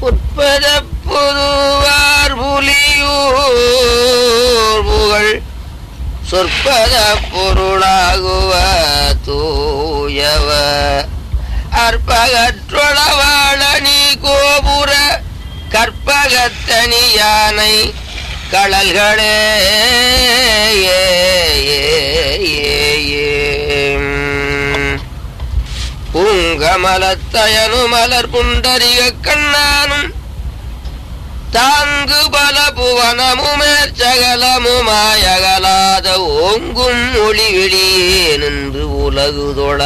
உட்பத புதுவார் புலியூர் புகழ் சொற்பத பொருளாகுவ தூயவ அற்பகற்றொளவாழனி கோபுர கற்பகத்தனி யானை கடல்களே ஏ, ஏ, ஏ, ஏ. பூங்கமலத்தயனு மலர் புண்டரிக கண்ணானும் தாங்கு பல புவனமுமேற் சகலமுமாயகலாத ஓங்கும் ஒளி வெளியே நின்று உலகுதொழ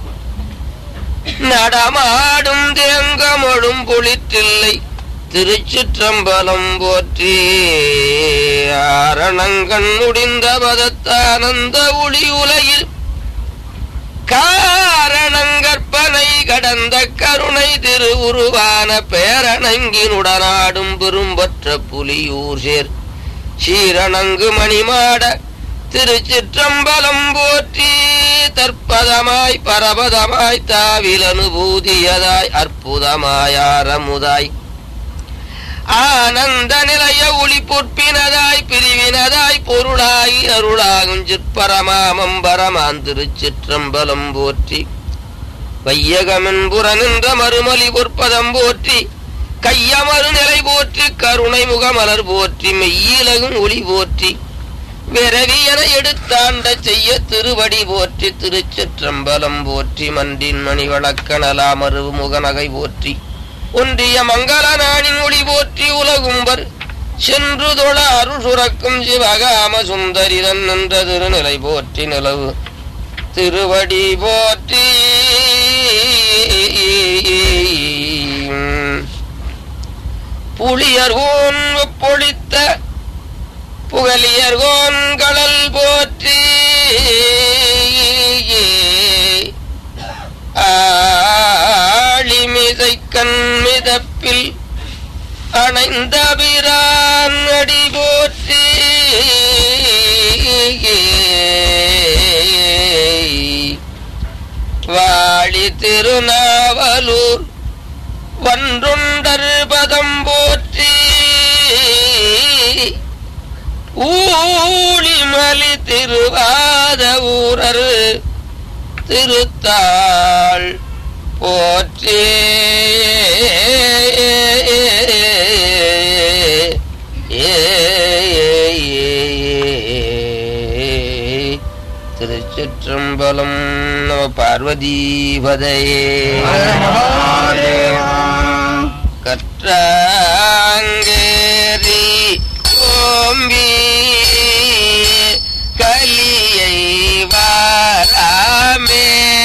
நடமாடும் தேங்கமொழும் புளித்தில்லை திருச்சிற்றம்பலம் போற்றி ஆரணங்கண் முடிந்த பதத்தானந்த ஒளி உலகில் காரணங்கற்பனை கடந்த கருணை திருவுருவான பேரணங்கினுடனாடும் பெரும்பற்ற புலியூர் சேர் சீரணங்கு மணிமாட திருச்சிற்றம்பலம் போற்றி தற்பதமாய் பரபதமாய் தாவில் அனுபூதியதாய் அற்புதமாய் ஆரமுதாய் ஆனந்த நிலைய ஒளி பொற்பினதாய் பிரிவினதாய் பொருளாய் அருளாகும் சிற்பரமாமம் பரமான் திருச்சிற்றம்பலம் போற்றி வையகமின் புற நின்ற மறுமொழி பொற்பதம் போற்றி கையமறு நிலை போற்றி கருணை முகமலர் போற்றி மெய்யிலகும் ஒளி போற்றி விரவியன எடுத்தாண்ட செய்ய திருவடி போற்றி திருச்சிற்றம்பலம் போற்றி மன்றின் மணி வழக்கணலாமரு முகநகை போற்றி ஒன்றிய மங்கள நாணின் ஒளி போற்றி உலகும்பர் சென்று தொழ அருள் சுரக்கும் சிவகாம சுந்தரிதன் நின்ற திருநிலை போற்றி நிலவு திருவடி போற்றி புளியர்கோன் பொழித்த புகழியர்கோன் கடல் போற்றி ஆளிமிசை கண்மிதப்பில் அணைந்த பிரான் அடி போற்றி வாழி திருநாவலூர் வன்றுண்டர் பதம் போற்றி ஊழிமலி திருவாத ஊரர் திருத்தாள் போற்றி திருச்சிற்றம்பலம் நம பார்வதீபதையே கற்றாங்கேரி ஓம்பி கலியை வாராமே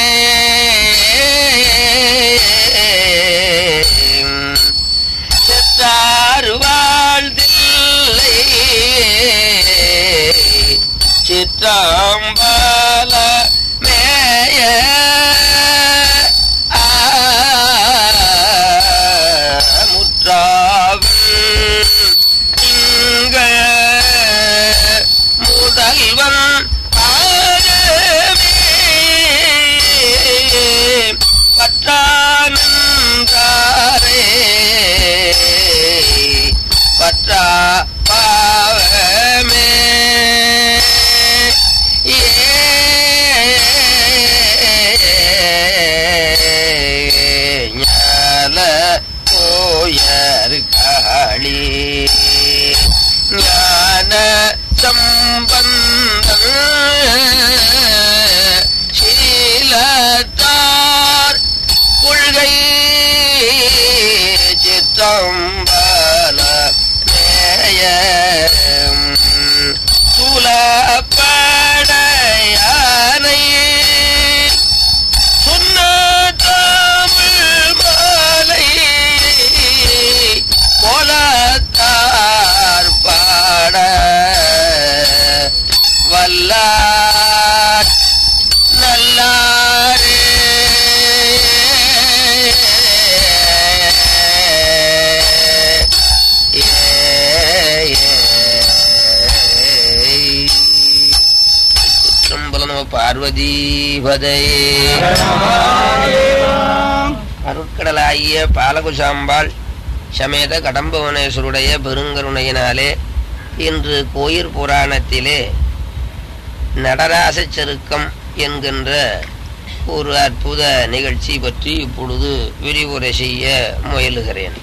செத்தாறு வாழ்தில்லை சிற்றாம்பால மேய முற்றாவும் இங்க முதல்வன் ஆகவே பற்றானே பற்றா பாவமே ஞால போயர் காளி ஞான சம்பந்தம் சீலத்தார் கொள்கை சித்தம்பல நேய சூலப்படையானை சொன்ன தமிழ் மாலை போலத்தார் பாட வல்லார் நல்லாரே சிற்றம்பலம் நம பார்வதீபதையே அருட்கடலாகிய பாலகுசாம்பாள் சமேத கடம்பவனேஸ்வருடைய பெருங்கருணையினாலே இன்று கோயில் புராணத்திலே நடராச செருக்கம் என்கின்ற ஒரு அற்புத நிகழ்ச்சி பற்றி இப்பொழுது விரிவுரை செய்ய முயலுகிறேன்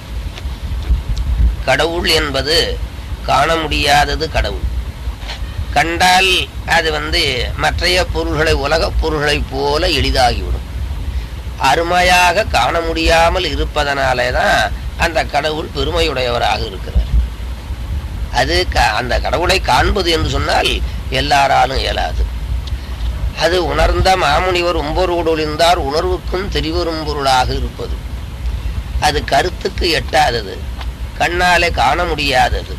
கடவுள் என்பது காண முடியாதது கடவுள் கண்டால் அது வந்து மற்றைய பொருள்களை உலகப் பொருள்களைப் போல எளிதாகிவிடும் அருமையாக காண முடியாமல் இருப்பதனாலே தான் அந்த கடவுள் பெருமையுடையவராக இருக்கிறார் அது க- அந்த கடவுளை காண்பது என்று சொன்னால் எல்லாராலும் இயலாது அது உணர்ந்த மாமுனிவர் உம்பரோடு ஒளிந்தார் உணர்வுக்கும் தெரிவரும் பொருளாக இருப்பது அது கருத்துக்கு எட்டாதது கண்ணாலே காண முடியாதது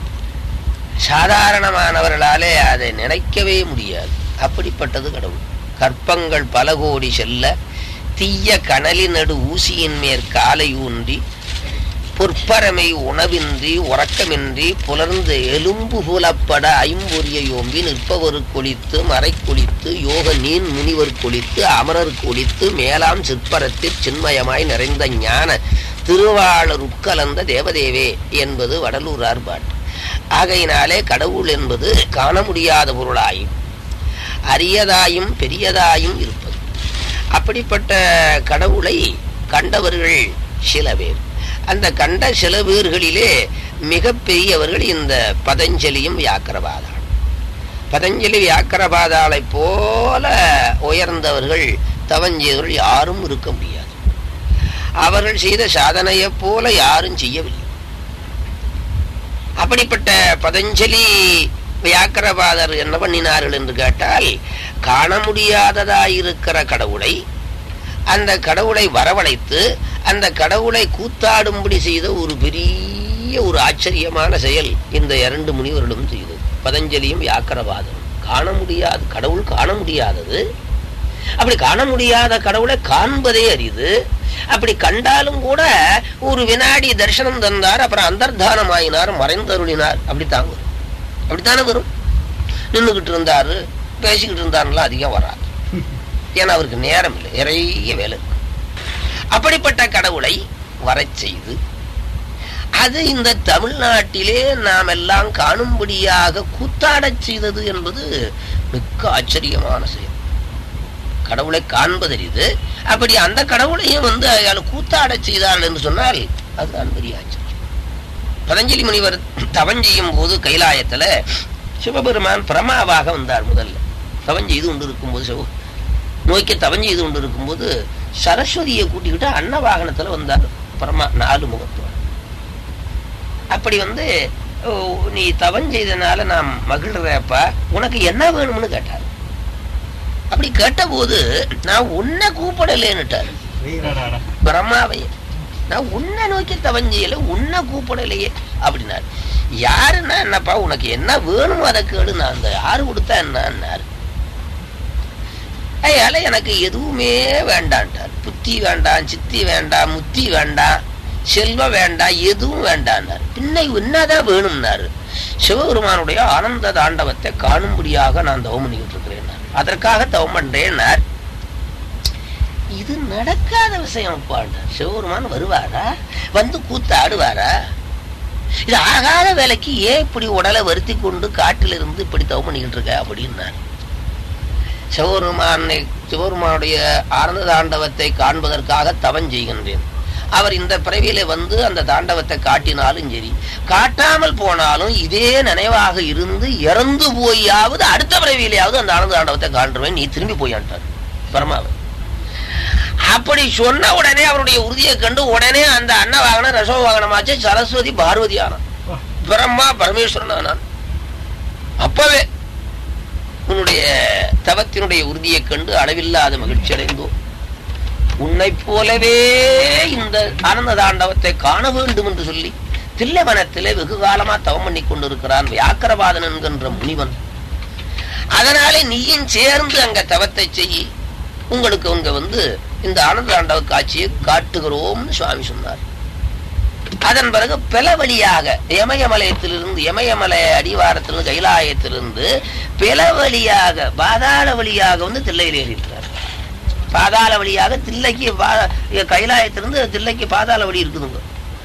சாதாரணமானவர்களாலே அதை நினைக்கவே முடியாது அப்படிப்பட்டது கடவுள் கற்பங்கள் பல கோடி செல்ல தீய கனலின் நடு ஊசியின் மேற் காலை ஊன்றி பொற்பரமை உணவின்றி உறக்கமின்றி புலர்ந்து எலும்பு புலப்பட ஐம்பொரிய யோம்பி நிற்பவர் கொளித்து மறை கொளித்து யோக நீன் முனிவர் கொளித்து அமரர் கொளித்து மேலாம் சிற்பரத்தில் சின்மயமாய் நிறைந்த ஞான திருவாளர் உட்கலந்த தேவதேவே என்பது வடலூரார் பாட்டு ஆகையினாலே கடவுள் என்பது காண முடியாத பொருளாயும் அரியதாயும் பெரியதாயும் இருப்பது அப்படிப்பட்ட கடவுளை கண்டவர்கள் சில பேர் அந்த கண்ட சில பேர்களிலே மிக பெரியவர்கள் இந்த பதஞ்சலியும் வியாக்கரபாதாள் பதஞ்சலி வியாக்கரபாதாளை போல உயர்ந்தவர்கள் தவஞ்செய்தவர்கள் யாரும் இருக்க முடியாது அவர்கள் செய்த சாதனையைப் போல யாரும் செய்யவில்லை அப்படிப்பட்ட பதஞ்சலி வியாக்கரபாதர் என்ன பண்ணினார்கள் என்று கேட்டால் காண முடியாததாயிருக்கிற கடவுளை அந்த கடவுளை வரவழைத்து அந்த கடவுளை கூத்தாடும்படி செய்த ஒரு பெரிய ஒரு ஆச்சரியமான செயல் இந்த இரண்டு முனிவர்களும் செய்தது பதஞ்சலியும் வியாக்கரபாதரும் காண முடியாது கடவுள் காண முடியாதது அப்படி காண முடியாத கடவுளை காண்பதே அரிது அப்படி கண்டாலும் கூட ஒரு வினாடி தரிசனம் தந்தார் அப்புறம் அந்தர்தானம் ஆயினார் மறைந்தருளினார் அப்படித்தான் வரும் அப்படித்தானே வரும் நின்றுகிட்டு இருந்தாரு பேசிக்கிட்டு இருந்தாருலாம் அதிகம் வராது ஏன்னா அவருக்கு நேரம் இல்லை நிறைய வேலை இருக்கு அப்படிப்பட்ட கடவுளை வரச் செய்து அது இந்த தமிழ்நாட்டிலே நாம் எல்லாம் காணும்படியாக கூத்தாடச் செய்தது என்பது மிக்க ஆச்சரியமான செயல் கடவுளை காண்பதறிது அப்படி அந்த கடவுளையும் வந்து அயாள் கூத்தாடச் செய்தார்கள் என்று சொன்னால் அதுதான் பெரிய ஆச்சரியம் பதஞ்சலி முனிவர் தவம் செய்யும் போது கைலாயத்துல சிவபெருமான் பிரமாவாக வந்தார் முதல்ல தவம் செய்து கொண்டு இருக்கும்போது சிவ நோய்க்கு தவம் செய்து கொண்டு இருக்கும்போது சரஸ்வதியை கூட்டிக்கிட்டு அன்ன வாகனத்துல வந்தார் பிரமா நாலு முகத்தோட அப்படி வந்து "ஓ, நீ தவம் செய்தனால நான் மகிழ்றப்பா உனக்கு என்ன வேணும்னு கேட்டார் அப்படி கேட்டபோது நான் உன்னை கூப்பிடலேன்னுட்டார் பிரம்மாவையே நான் உன்னை நோக்கி தவம் செய்யல உன்னை கூப்பிடலையே அப்படின்னாரு யாருன்னா என்னப்பா உனக்கு என்ன வேணுமோ அதை கேடு நான் அந்த யாரு கொடுத்தா என்னன்னாரு அதனால எனக்கு எதுவுமே வேண்டான்ட்டார் புத்தி வேண்டாம் சித்தி வேண்டாம் முத்தி வேண்டாம் செல்வம் வேண்டாம் எதுவும் வேண்டான்னார் பின்ன என்னதான் வேணும்னாரு சிவபெருமானுடைய ஆனந்த தாண்டவத்தை காணும்படியாக நான் தவம் பண்ணிக்கிட்டு இருக்கிறேன் அதற்காக தவம் பண்றேன்னார் இது நடக்காத விஷயம் அப்பாண்டார் சிவபெருமான் வருவாரா வந்து கூத்து ஆடுவாரா இது ஆகாத வேலைக்கு ஏன் இப்படி உடலை வருத்தி கொண்டு காட்டில் இருந்து இப்படி தவம் பண்ணிக்கிட்டு இருக்க அப்படின்னார் சிவபெருமானை சிவபெருமானுடைய ஆனந்த தாண்டவத்தை காண்பதற்காக தவம் செய்கின்றேன் அவர் இந்த பிறவியில வந்து அந்த தாண்டவத்தை காட்டினாலும் சரி காட்டாமல் போனாலும் இதே நினைவாக இருந்து இறந்து போயாவது அடுத்த பிறவியிலேயாவது அந்த ஆனந்த தாண்டவத்தை காண்றுவேன் நீ திரும்பி போயான்ட்டார் பரமாவை அப்படி சொன்ன உடனே அவருடைய உறுதியை கண்டு உடனே அந்த அன்ன வாகனம் ரசோ வாகனமாச்சு சரஸ்வதி பார்வதி ஆனான் பிரம்மா பரமேஸ்வரன் ஆனான் அப்பவே உன்னுடைய தவத்தினுடைய உறுதியை கண்டு அளவில்லாத மகிழ்ச்சி அடைந்தோம் உன்னை போலவே இந்த ஆனந்த தாண்டவத்தை காண வேண்டும் என்று சொல்லி தில்லைவனத்திலே வெகு காலமா தவம் பண்ணி கொண்டிருக்கிறான் வியாக்கரபாதன் என்கின்ற முனிவன் அதனாலே நீயும் சேர்ந்து அங்க தவத்தை செய்யி உங்களுக்கு அங்க வந்து இந்த ஆனந்த தாண்டவ காட்சியை காட்டுகிறோம்னு சுவாமி சொன்னார் அதன் பிறகு பில வழியாக இமயமலையத்திலிருந்து இமயமலை அடிவாரத்திலிருந்து கைலாயத்திலிருந்து பில வழியாக பாதாள வழியாக வந்து தில்லையில் ஏறிட்டார் பாதாள வழியாக தில்லைக்கு பா- கைலாயத்திலிருந்து தில்லைக்கு பாதாள வழி இருக்குதுங்க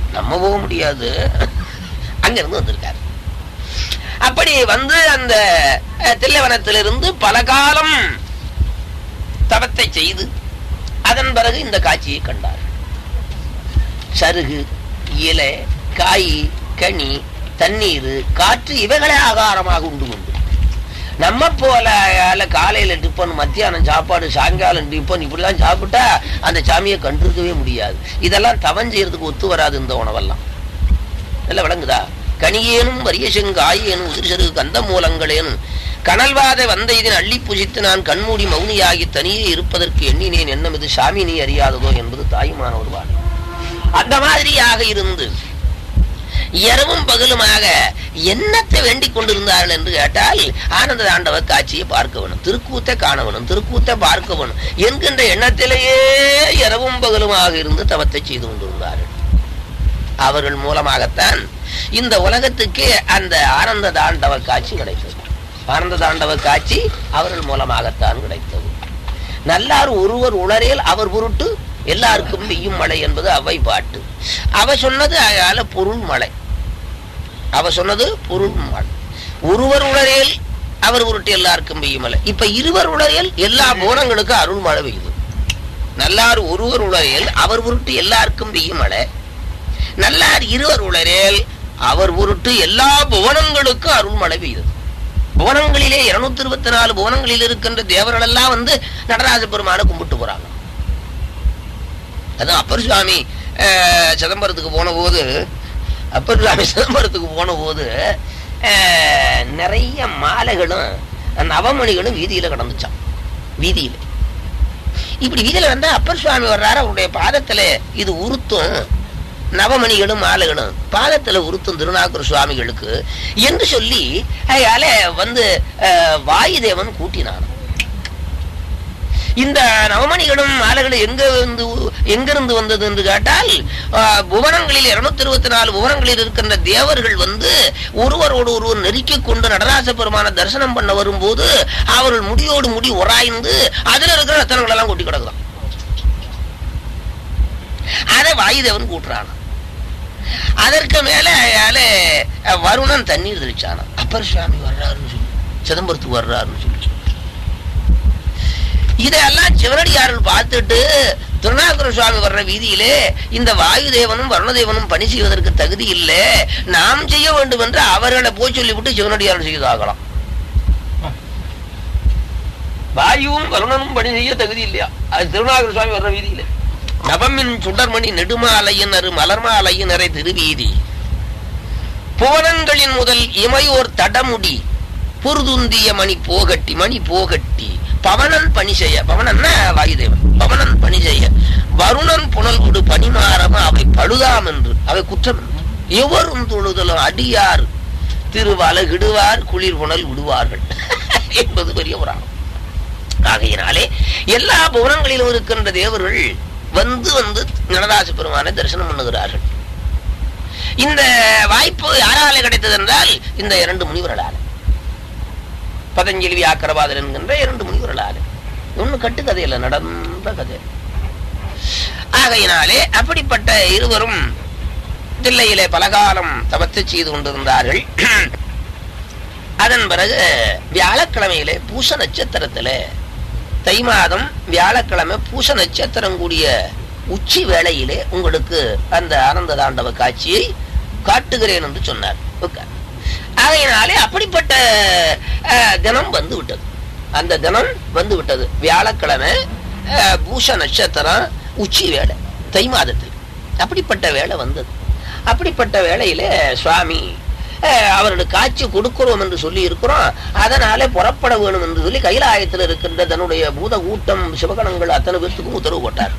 நம்ம போக முடியாது அங்கிருந்து வந்திருக்காரு அப்படி வந்து அந்த அஹ், தில்லைவனத்திலிருந்து பல காலம் தவத்தை செய்து அதன் பிறகு இந்த காட்சியை கண்டார் சருகு இலை காய் கனி தண்ணீர் காற்று இவைகளே ஆகாரமாக உண்டு கொண்டு நம்ம போல ஆள காலையில டிஃபன் மத்தியானம் சாப்பாடு சாயங்காலம் டிஃபன் இப்படிலாம் சாப்பிட்டா அந்த சாமியை கண்டிருக்கவே முடியாது இதெல்லாம் தவம் செய்யறதுக்கு ஒத்து வராது இந்த உணவெல்லாம் இல்ல விளங்குதா கனியேனும் வரிய செங்காயேனும் உதிர் செருகு கந்த மூலங்களேனும் கனல்வாத வந்த இதன் அள்ளி புசித்து நான் கண்மூடி மௌனியாகி தனியே இருப்பதற்கு எண்ணினேன் எண்ணம் இது சாமி நீ அறியாததோ என்பது தாயுமான ஒரு வாடு அந்த மாதிரியாக இருந்து இரவும் பகலுமாக என்னத்தை வேண்டிக் கொண்டிருந்தார்கள் என்று கேட்டால் ஆனந்த தாண்டவ காட்சியை பார்க்க வேணும் திருக்கூத்தை காண வேணும் திருக்கூத்தை பார்க்க வேணும் என்கின்ற எண்ணத்திலேயே இரவும் பகலுமாக இருந்து தவத்தை செய்து கொண்டிருந்தார்கள் அவர்கள் மூலமாகத்தான் இந்த உலகத்துக்கு அந்த ஆனந்த தாண்டவ காட்சி கிடைத்தது ஆனந்த தாண்டவ காட்சி அவர்கள் மூலமாகத்தான் கிடைத்தது நல்லார் ஒருவர் உளரேல் அவர் பொருட்டு எல்லாருக்கும் பெய்யும் மழை என்பது அவை பாட்டு அவ சொன்னது அயால பொருள் மழை அவ சொன்னது பொருள் மழை ஒருவர் உளரேல் அவர் பொருட்டு எல்லாருக்கும் பெய்யும் மழை இப்ப இருவர் உளரேல் எல்லா போனங்களுக்கும் அருள் மழை பெய்யுது நல்லார் ஒருவர் உளரேல் அவர் பொருட்டு எல்லாருக்கும் பெய்யும் மழை நல்லார் இருவர் உளரேல் அவர் பொருட்டு எல்லா புவனங்களுக்கும் அருள் மழை பெய்யுது புவனங்களிலே இருநூத்தி இருபத்தி நாலு புவனங்களில் இருக்கின்ற தேவர்கள் எல்லாம் வந்து நடராஜ பெருமானை கும்பிட்டு போறாங்க அதான் அப்பர் சுவாமி அஹ், சிதம்பரத்துக்கு போன போது அப்பர் சுவாமி சிதம்பரத்துக்கு போன போது அஹ், நிறைய மாலைகளும் நவமணிகளும் வீதியில கிடந்துச்சான் வீதியில இப்படி வீதியில வந்தா அப்பர் சுவாமி வர்றாரு அவருடைய பாதத்துல இது உருத்தும் நவமணிகளும் மாலைகளும் பாதத்துல உருத்தும் திருநாகூர் சுவாமிகளுக்கு என்று சொல்லி அயால வந்து அஹ், வாயுதேவன் கூட்டினான் இந்த நவமணிகளும் மாலைகளும் எங்க வந்து எங்கிருந்து வந்தது என்று கேட்டால் ஆஹ், புவனங்களில் இருநூத்தி இருபத்தி நாலு புவனங்களில் இருக்கின்ற தேவர்கள் வந்து ஒருவரோடு ஒருவர் நெருக்கிக் கொண்டு நடராச பெருமான தரிசனம் பண்ண வரும்போது அவர்கள் முடியோடு முடி உராய்ந்து அதுல இருக்கிற ரத்தனங்கள் எல்லாம் கொட்டி கிடக்குதான் அதை வாயுதேவன் கூட்டுறான் அதற்கு மேல அயால அஹ், வருணன் தண்ணீர் தெளிச்சானா அப்பர் சுவாமி வர்றாருன்னு சொல்லி சிதம்பரத்துக்கு வர்றாருன்னு சொல்லி இதையெல்லாம் சிவனடியார்கள் பார்த்துட்டு திருநாகர சுவாமி வர்ற வீதியிலே இந்த வாயுதேவனும் வருணதேவனும் பணி செய்வதற்கு தகுதி இல்லை நாம் செய்ய வேண்டும் என்று அவர்களை போய் சொல்லிவிட்டு சிவனடியார்கள் செய்தாகலாம் வாயுவும் வருணனும் பணி செய்ய தகுதி இல்லையா அது திருநாகர சுவாமி வர்ற வீதியிலே நவமின் சுடர்மணி நெடுமாலையினர் மலர்மாலையினரை திருவீதி புவனங்களின் முதல் இமையோர் தடமுடி புருதுந்திய மணி போகட்டி மணி போகட்டி பவனன் பணி செய்ய பவனன்னா வாயுதேவன் பவனன் பணி செய்ய வருணன் புனல் விடு பணிமாறம அவை பழுதாம் என்று அவை குற்றம் என்று. எவரும் தொழுதலும் அடியார் திருவலகிடுவார் குளிர் புனல் விடுவார்கள் என்பது பெரிய புராணம் ஆகையினாலே எல்லா புவனங்களிலும் இருக்கின்ற தேவர்கள் வந்து வந்து நடராஜ பெருமானை தரிசனம் பண்ணுகிறார்கள் இந்த வாய்ப்பு யாராலே கிடைத்தது என்றால் இந்த இரண்டு முனிவர்களால் பதஞ்சலி வியாக்கரவாதர் என்கின்ற இரண்டு முனிவர்களால் ஒண்ணு கட்டுக்கதை இல்லை நடந்த கதை ஆகையினாலே அப்படிப்பட்ட இருவரும் தில்லையிலே பலகாலம் தவத்தை செய்து கொண்டிருந்தார்கள் அதன் பிறகு வியாழக்கிழமையிலே பூச நட்சத்திரத்திலே தை மாதம் வியாழக்கிழமை பூச நட்சத்திரம் கூடிய உச்சி வேளையிலே உங்களுக்கு அந்த ஆனந்த தாண்டவ காட்சியை காட்டுகிறேன் என்று சொன்னார் உட்கார். ஆகையினாலே அப்படிப்பட்ட அஹ், தினம் வந்து விட்டது அந்த தினம் வந்து விட்டது வியாழக்கிழமை அஹ், பூச நட்சத்திரம் உச்சி வேளை தை மாதத்தில் அப்படிப்பட்ட வேலை வந்தது அப்படிப்பட்ட வேளையில சுவாமி அஹ், அவர்களுக்கு காட்சி கொடுக்கிறோம் என்று சொல்லி இருக்கிறோம் அதனாலே புறப்பட வேணும் என்று சொல்லி கைலாயத்தில் இருக்கின்ற தன்னுடைய பூத கூட்டம் சிவகணங்கள் அத்தனை பேர்த்துக்கும் உத்தரவு போட்டார்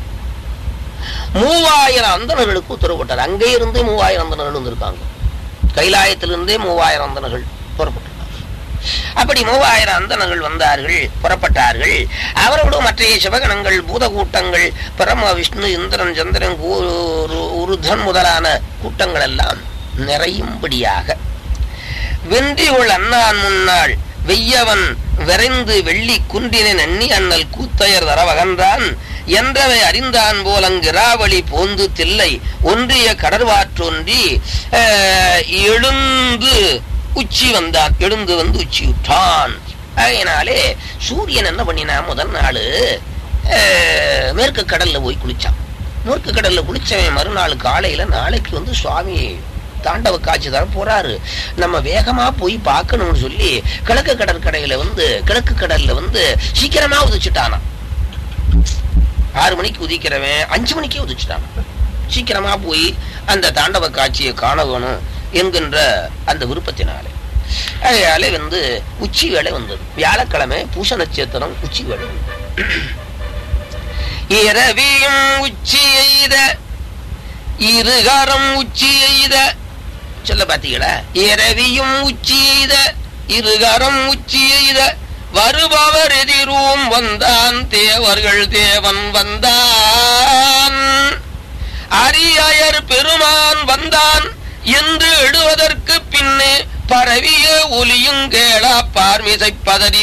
மூவாயிரம் அந்தணர்களுக்கு உத்தரவு போட்டார் அங்கே இருந்து மூவாயிரம் அந்தணர்கள் வந்திருக்காங்க கைலாயத்திலிருந்தே மூவாயிரம் அந்தணர்கள் புறப்பட்டார் அப்படி மூவாயிரம் அந்தணர்கள் வந்தார்கள் புறப்பட்டார்கள் அவரோடு மற்ற சிவகணங்கள் பூத கூட்டங்கள் பரம விஷ்ணு இந்திரன் சந்திரன் கூ- உருதன் முதலான கூட்டங்கள் எல்லாம் நிறையும்படியாக வென்றியுள் அண்ணான் முன்னாள் வெய்யவன் விரைந்து வெள்ளி குன்றினை நன்னி அண்ணல் கூத்தையர் தர வகன்றான் என்றவை அறிந்தான் போல் அங்கிராவளி போந்து தில்லை ஒன்றிய கடற்வாற்றொன்றி அஹ், எழுந்து உச்சி வந்தான் எழுந்து வந்து உச்சி விட்டான் அதனாலே சூரியன் என்ன பண்ணினா முதல் நாள் மேற்கு கடல்ல போய் குளிச்சான் மேற்கு கடல்ல குளிச்சவன் மறுநாள் காலையில நாளைக்கு வந்து சுவாமி தாண்டவ காட்சி தர போறாரு நம்ம வேகமா போய் பார்க்கணும்னு சொல்லி கிழக்கு கடற்கரையில வந்து கிழக்கு கடல்ல வந்து சீக்கிரமா உதிச்சுட்டானா ஆறு மணிக்கு உதிக்கிறவன் அஞ்சு மணிக்கே உதிச்சுட்டான் சீக்கிரமா போய் அந்த தாண்டவ காட்சியை காண வேணும் என்கின்ற அந்த விருப்பத்தினாலே அதனால வந்து உச்சி வேலை வந்தது வியாழக்கிழமை பூச நட்சத்திரம் உச்சி வேலை இரவியும் உச்சி எய்த இருகாரம் உச்சி எய்த சொல்ல பாத்தீங்களா இரவியும் உச்சி எய்த இருகாரம் உச்சி எய்த வருபவர் எதிரும் வந்தான் தேவர்கள் தேவன் வந்தான் அரியர் பெருமான் வந்தான் என்று எழுவதற்கு பின்னே பரவிய ஒலியும் கேளா பார்மிசை பதறி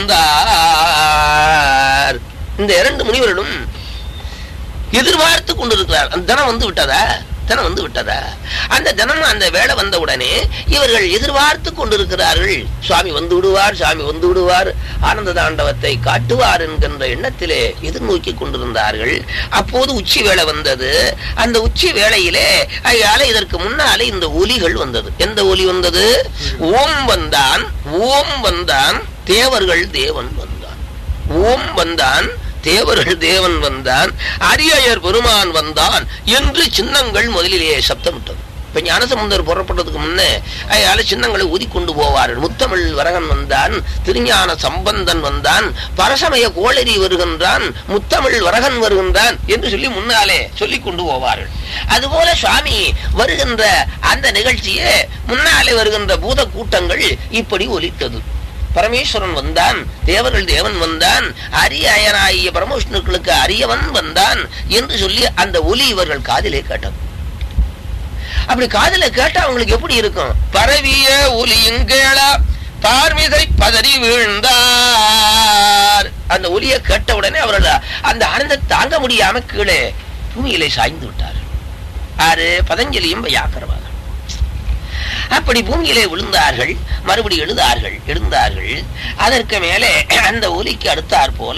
வீழ்ந்தார் இந்த இரண்டு முனிவர்களும் எதிர்பார்த்து கொண்டிருக்கிறார் அந்த தினம் வந்து விட்டதா தினம் வந்து விட்டதா அந்த தினம் அந்த வேலை வந்த உடனே இவர்கள் எதிர்பார்த்து கொண்டிருக்கிறார்கள் சுவாமி வந்து விடுவார் சுவாமி வந்து விடுவார் ஆனந்த தாண்டவத்தை காட்டுவார் என்கின்ற எண்ணத்திலே எதிர்நோக்கி கொண்டிருந்தார்கள் அப்போது உச்சி வேலை வந்தது அந்த உச்சி வேளையிலே அதனால இதற்கு முன்னாலே இந்த ஒலிகள் வந்தது எந்த ஒலி வந்தது ஓம் வந்தான் ஓம் வந்தான் தேவர்கள் தேவன் வந்தான் ஓம் வந்தான் தேவர்கள் தேவன் வந்தான் அரியர் பெருமான் வந்தான் என்று சின்னங்கள் முதலிலேயே சப்தமிட்டது இப்ப ஞானசமுந்தர் புறப்பட்டதுக்கு முன்னே அதனால சின்னங்களை ஊதிக்கொண்டு போவார்கள் முத்தமிழ் வரகன் வந்தான் திருஞான சம்பந்தன் வந்தான் பரசமய கோளரி வருகின்றான் முத்தமிழ் வரகன் வருகின்றான் என்று சொல்லி முன்னாலே சொல்லிக் கொண்டு போவார்கள் அதுபோல சுவாமி வருகின்ற அந்த நிகழ்ச்சியே முன்னாலே வருகின்ற பூத கூட்டங்கள் இப்படி ஒலித்தது பரமேஸ்வரன் வந்தான் தேவர்கள் தேவன் வந்தான் அரிய அயனாகிய பரமவிஷ்ணுக்களுக்கு அரியவன் வந்தான் என்று சொல்லி அந்த ஒலி இவர்கள் காதிலே கேட்டது அப்படி காதில கேட்டா அவங்களுக்கு எப்படி இருக்கும் பரவிய ஒலியும் கேளா பார்மிசை பதறி வீழ்ந்தார் அந்த ஒலியை கேட்ட உடனே அவர்கள் அந்த ஆனந்தத்தை தாங்க முடியாம கீழே பூமியிலே சாய்ந்து விட்டார் ஆறு பதஞ்சலியும் வையாக்கரவாக அப்படி பூமியிலே விழுந்தார்கள் மறுபடி எழுதார்கள் எழுந்தார்கள் அதற்கு மேலே அந்த ஒலிக்கு அடுத்தாற் போல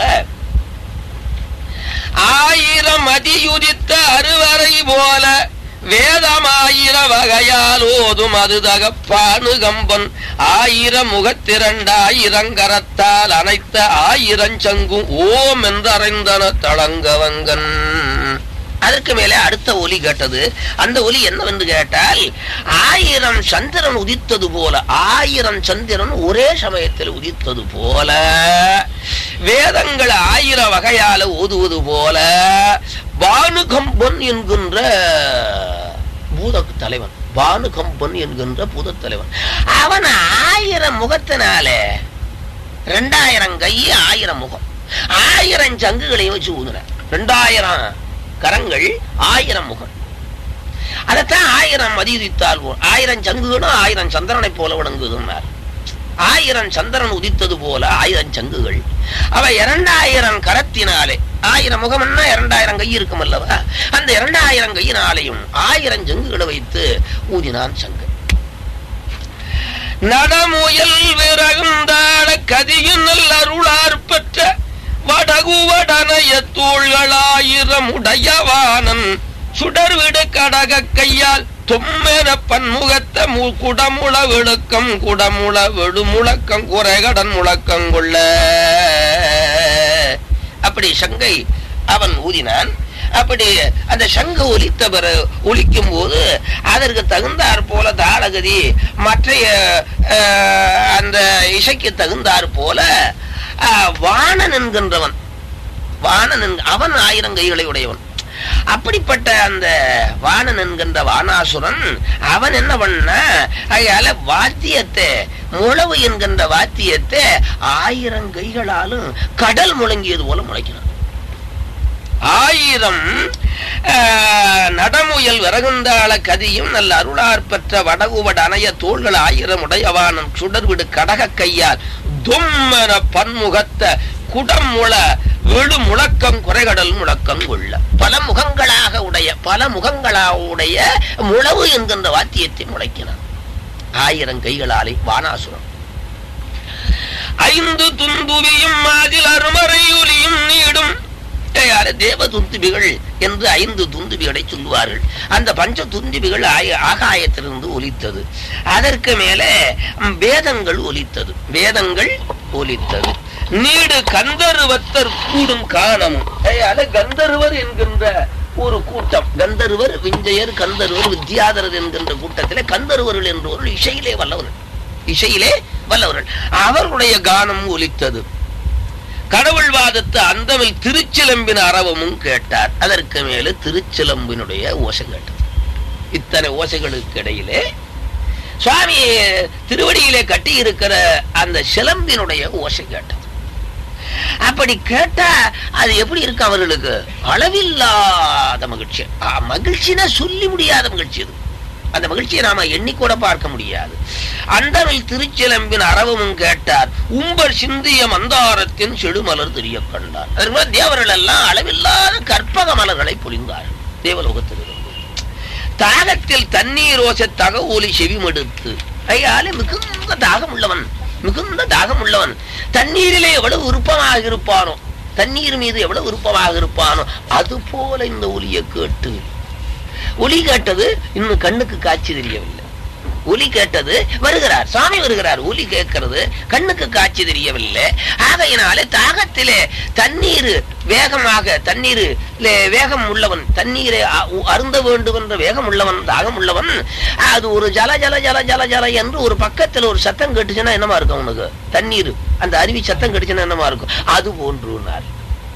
ஆயிரம் அதியுதித்த அறுவரை போல வேதமாயிர வகையால் ஓதும் அது தகப்பானு கம்பன் ஆயிரம் முகத்திரண்டாயிரங்கரத்தால் அனைத்த ஆயிரஞ்சங்கும் ஓம் என்றறைந்தன தளங்கவங்கன் அதற்கு மேலே அடுத்த ஒலி கேட்டது அந்த ஒலி என்னவென்று கேட்டால் ஆயிரம் சந்திரன் உதித்தது போல ஆயிரம் சந்திரன் ஒரே சமயத்தில் உதித்தது போல வேதங்கள் ஆயிரம் வகையால ஓதுவது போல பானுகம்பன் என்கின்ற பூத தலைவன் பானுகம்பன் என்கின்ற பூத தலைவன் அவன் ஆயிரம் முகத்தினாலே ரெண்டாயிரம் கை ஆயிரம் முகம் ஆயிரம் சங்குகளையும் வச்சு ஊதுன ரெண்டாயிரம் கரங்கள் ஆயிரம் முகம் அதைத்தான் ஆயிரம் மதியுதித்தால் போல் ஆயிரம் சங்குகளும் ஆயிரம் சந்திரனை போல விளங்குதுன்னார் ஆயிரம் சந்திரன் உதித்தது போல ஆயிரம் சங்குகள் அவ இரண்டாயிரம் கரத்தினாலே ஆயிரம் முகம்னா இரண்டாயிரம் கை இருக்கும் அல்லவா அந்த இரண்டாயிரம் கையினாலையும் ஆயிரம் சங்குகளை வைத்து ஊதினான் சங்கு நடமுயல் விறகுந்தாட கதியும் நல்ல அருளார் பெற்ற வடகுவடனைய தோள்களாயிரம் உடையவானன் சுடர்விடு கடக கையால் தும்மென பன்முகத்த மு- குடமுள விழுக்கம் குடமுள விடு முழக்கம் குறைகடன் முழக்கம் கொள்ள அப்படி சங்கை அவன் ஊதினான் அப்படி அந்த சங்கு ஒலித்த பிற ஒலிக்கும் போது அதற்கு தகுந்தாற் போல தாளகதி மற்றைய அஹ், அந்த இசைக்கு தகுந்தாற் போல அஹ், வாணன் என்கின்றவன் வாணன் என்க- அவன் ஆயிரம் கைகளை உடையவன் அப்படிப்பட்ட அந்த வாணன் என்கின்ற வானாசுரன் அவன் என்ன பண்ணா அதனால வாத்தியத்தை முழவு என்கின்ற வாத்தியத்தை ஆயிரம் கைகளாலும் கடல் முழங்கியது போல முளைக்கிறான் ஆயிரம் ஆஹ், நடமுயல் விறகுந்தாள கதியும் நல்ல அருளார் பெற்ற வடகுவட அணைய தோள்கள் ஆயிரம் உடையவானம் சுடர்விடு கடக கையால் தும்மன பன்முகத்த குடம் முள எழு முழக்கம் குறைகடல் முழக்கம் கொள்ள பல முகங்களாக உடைய பல முகங்களாக உடைய முழவு என்கின்ற வாத்தியத்தை முளைக்கினான் ஆயிரம் கைகளாலே வானாசுரம் ஐந்து துந்துவியும் அதில் அருமறையொலியும் நீடும் யாரு தேவ துந்துபிகள் என்று ஐந்து துந்துபிகளை சொல்லுவார்கள் அந்த பஞ்ச துந்துபிகள் ஆய- ஆகாயத்திலிருந்து ஒலித்தது அதற்கு மேலே ம், வேதங்கள் ஒலித்தது வேதங்கள் ஒலித்தது நீடு கந்தருவத்தர் கூடும் காணமும் அத கந்தருவர் என்கின்ற ஒரு கூட்டம் கந்தருவர் விஞ்சயர் கந்தருவர் வித்யாதரர் என்கின்ற கூட்டத்திலே கந்தருவர்கள் என்பவர்கள் இசையிலே வல்லவர்கள் இசையிலே வல்லவர்கள் அவர்களுடைய கானம் ஒலித்தது கடவுள்வாதத்து அந்தமில் திருச்சிலம்பின் அரவமும் கேட்டார் அதற்கு மேல திருச்சிலம்பினுடைய ஓசை கேட்டது இத்தனை ஓசைகளுக்கு இடையிலே சுவாமி திருவடியிலே கட்டி இருக்கிற அந்த சிலம்பினுடைய ஓசை கேட்டது அப்படி கேட்டா அது எப்படி இருக்கு அவர்களுக்கு அளவில்லாத மகிழ்ச்சி ஆ, மகிழ்ச்சினா சொல்லி முடியாத மகிழ்ச்சி அது அந்த மகிழ்ச்சியை நாம எண்ணிக்கூட பார்க்க முடியாது அண்டவில் திருச்சிலம்பின் அரவமும் கேட்டார் உம்பர் சிந்திய மந்தாரத்தின் செடுமலர் தெரிய கண்டார் அதற்கு மேல தேவர்கள் எல்லாம் அளவில்லாத கற்பக மலர்களை பொழிந்தார்கள் தேவலோகத்திலிருந்து தாகத்தில் தண்ணீர் ஓசை தக ஒலி செவிமடுத்து ஐயாலே மிகுந்த தாகம் உள்ளவன் மிகுந்த தாகம் உள்ளவன் தண்ணீரிலே எவ்வளவு விருப்பமாக இருப்பானோ தண்ணீர் மீது எவ்வளவு விருப்பமாக இருப்பானோ அது போல இந்த ஒலியை கேட்டு ஒலி கேட்டது இன்னும் கண்ணுக்கு காட்சி தெரியவில்லை ஒலி கேட்டது வருகிறார் சாமி வருகிறார் ஒலி கேட்கிறது கண்ணுக்கு காட்சி தெரியவில்லை ஆகையினாலே தாகத்திலே தண்ணீர் வேகமாக தண்ணீர் வேகம் உள்ளவன் தண்ணீரை அ- உ- அருந்த வேண்டும் என்ற வேகம் உள்ளவன் தாகம் உள்ளவன் அது ஒரு ஜல ஜல ஜல ஜல ஜல என்று ஒரு பக்கத்துல ஒரு சத்தம் கேட்டுச்சுன்னா என்னமா இருக்கும் அவனுக்கு தண்ணீர் அந்த அருவி சத்தம் கேட்டுச்சுன்னா என்னமா இருக்கும் அது போன்றுனார்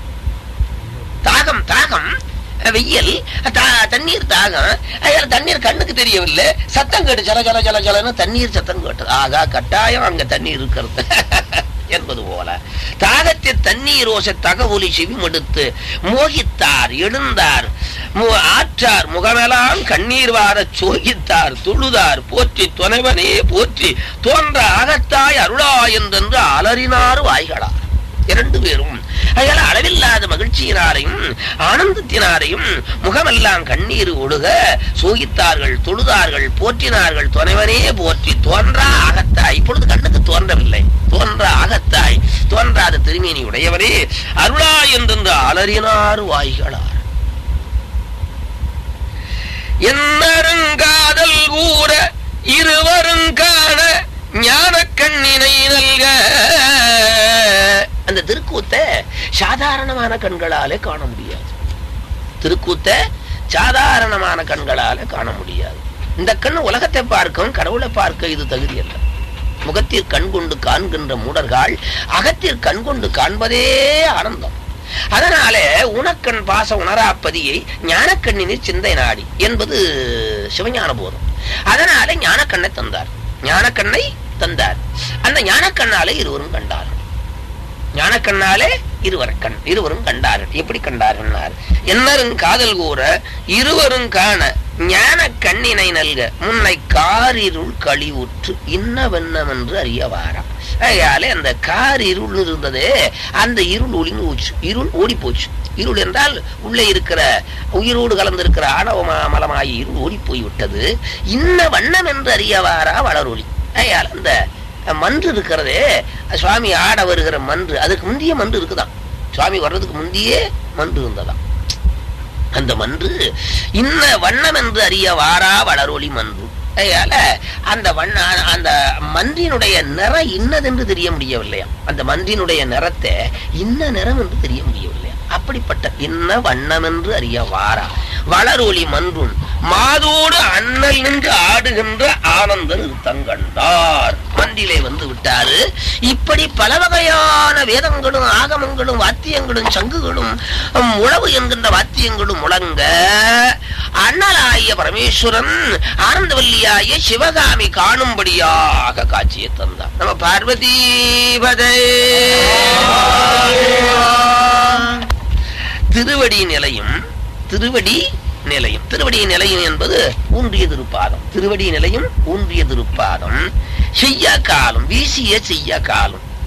தாகம் தாகம் வெயில் தா- தண்ணீர் தாகம் அதனால தண்ணீர் கண்ணுக்கு தெரியவில்லை சத்தம் கேட்டு ஜல ஜல ஜல ஜலன்னு தண்ணீர் சத்தம் கேட்டது ஆகா கட்டாயம் அங்க தண்ணீர் இருக்கிறது என்பது போல தாகத்தில் தண்ணீர் ஓசை தகவொலி செவிமடுத்து மோகித்தார் எழுந்தார் மு- ஆற்றார் முகமெல்லாம் கண்ணீர் வாரச் சோகித்தார் தொழுதார் போற்றி துணைவனே போற்றி தோன்ற அகத்தாய் அருளா என்றென்று அலறினார் வாய்களார் இரண்டு பேரும் அதனால அளவில்லாத மகிழ்ச்சியினாரையும் ஆனந்தத்தினாரையும் முகமெல்லாம் கண்ணீர் ஒழுக சோகித்தார்கள் தொழுதார்கள் போற்றினார்கள் துணைவனே போற்றி தோன்றா அகத்தாய் இப்பொழுது கண்ணுக்கு தோன்றவில்லை தோன்றா அகத்தாய் தோன்றாத திருமேனி உடையவரே அருளா என்றென்று அலறினார் வாய்களார் என்னருங்காதல் கூற இருவரும் காண ஞான கண்ணினை நல்க அந்த திருக்கூத்தை சாதாரணமான கண்களாலே காண முடியாது திருக்கூத்தை சாதாரணமான கண்களாலே காண முடியாது இந்த கண் உலகத்தை பார்க்கும் கடவுளை பார்க்க இது தகுதி அல்ல முகத்தில் கண் கொண்டு காண்கின்ற மூடர்கள் அகத்தில் கண் கொண்டு காண்பதே ஆனந்தம் அதனாலே உனக்கண் பாச உணராப்பதியை ஞானக்கண்ணினில் சிந்தை நாடி என்பது சிவஞான போதம் அதனாலே ஞானக்கண்ணை தந்தார் ஞானக்கண்ணை தந்தார் அந்த ஞானக்கண்ணாலே இருவரும் கண்டார்கள் ஞானக்கண்ணாலே இருவர் கண் இருவரும் கண்டார்கள் எப்படி கண்டார்கள் என்னரும் காதல் கூற இருவரும் காண ஞான கண்ணினை நல்க முன்னை காரிருள் கழிவுற்று இன்னவென்னம் என்று அறியவாரா அதனாலே அந்த கார் இருள் இருந்ததே அந்த இருள் ஒளிந்து போச்சு இருள் ஓடி போச்சு இருள் என்றால் உள்ளே இருக்கிற உயிரோடு கலந்திருக்கிற ஆணவ ம- மலமாகி இருள் ஓடி போய் விட்டது இன்ன வண்ணம் என்று அறியவாரா வளரொளி அதனால அந்த மன்று இருக்கிறதே சுவாமி ஆட வருகிற மன்று அதுக்கு முந்திய மன்று இருக்குதாம் சுவாமி வர்றதுக்கு முந்தியே மன்று இருந்ததாம் அந்த மன்று இன்ன வண்ணம் என்று அறிய வாரா வளரொளி மன்று அதனால அந்த வண்ண அந்த மன்றினுடைய நிறம் இன்னதென்று தெரிய முடியவில்லையாம் அந்த மன்றினுடைய நிறத்தை இன்ன நிறம் என்று தெரிய முடியவில்லையா அப்படிப்பட்ட இன்ன வண்ணம் என்று அறிய வாரா வளரொளி மன்றும் மாதோடு அண்ணல் நின்று ஆடுகின்ற ஆனந்தர் தங்கண்டார் மன்றிலே வந்து விட்டாரு இப்படி பல வகையான வேதங்களும் ஆகமங்களும் வாத்தியங்களும் சங்குகளும் உம், உழவு என்கின்ற வாத்தியங்களும் முழங்க அண்ணலாய பரமேஸ்வரன் ஆனந்தவல்லியாய சிவகாமி காணும்படியாக காட்சியை தந்தார் நம்ம பார்வதீபதே திருவடி நிலையும் திருவடி நிலையும் திருவடி நிலையும் என்பது ஊன்றிய திருப்பாதம் திருவடி நிலையும் ஊன்றிய திருப்பாதம் செய்ய காலம் வீசிய செய்ய காலம்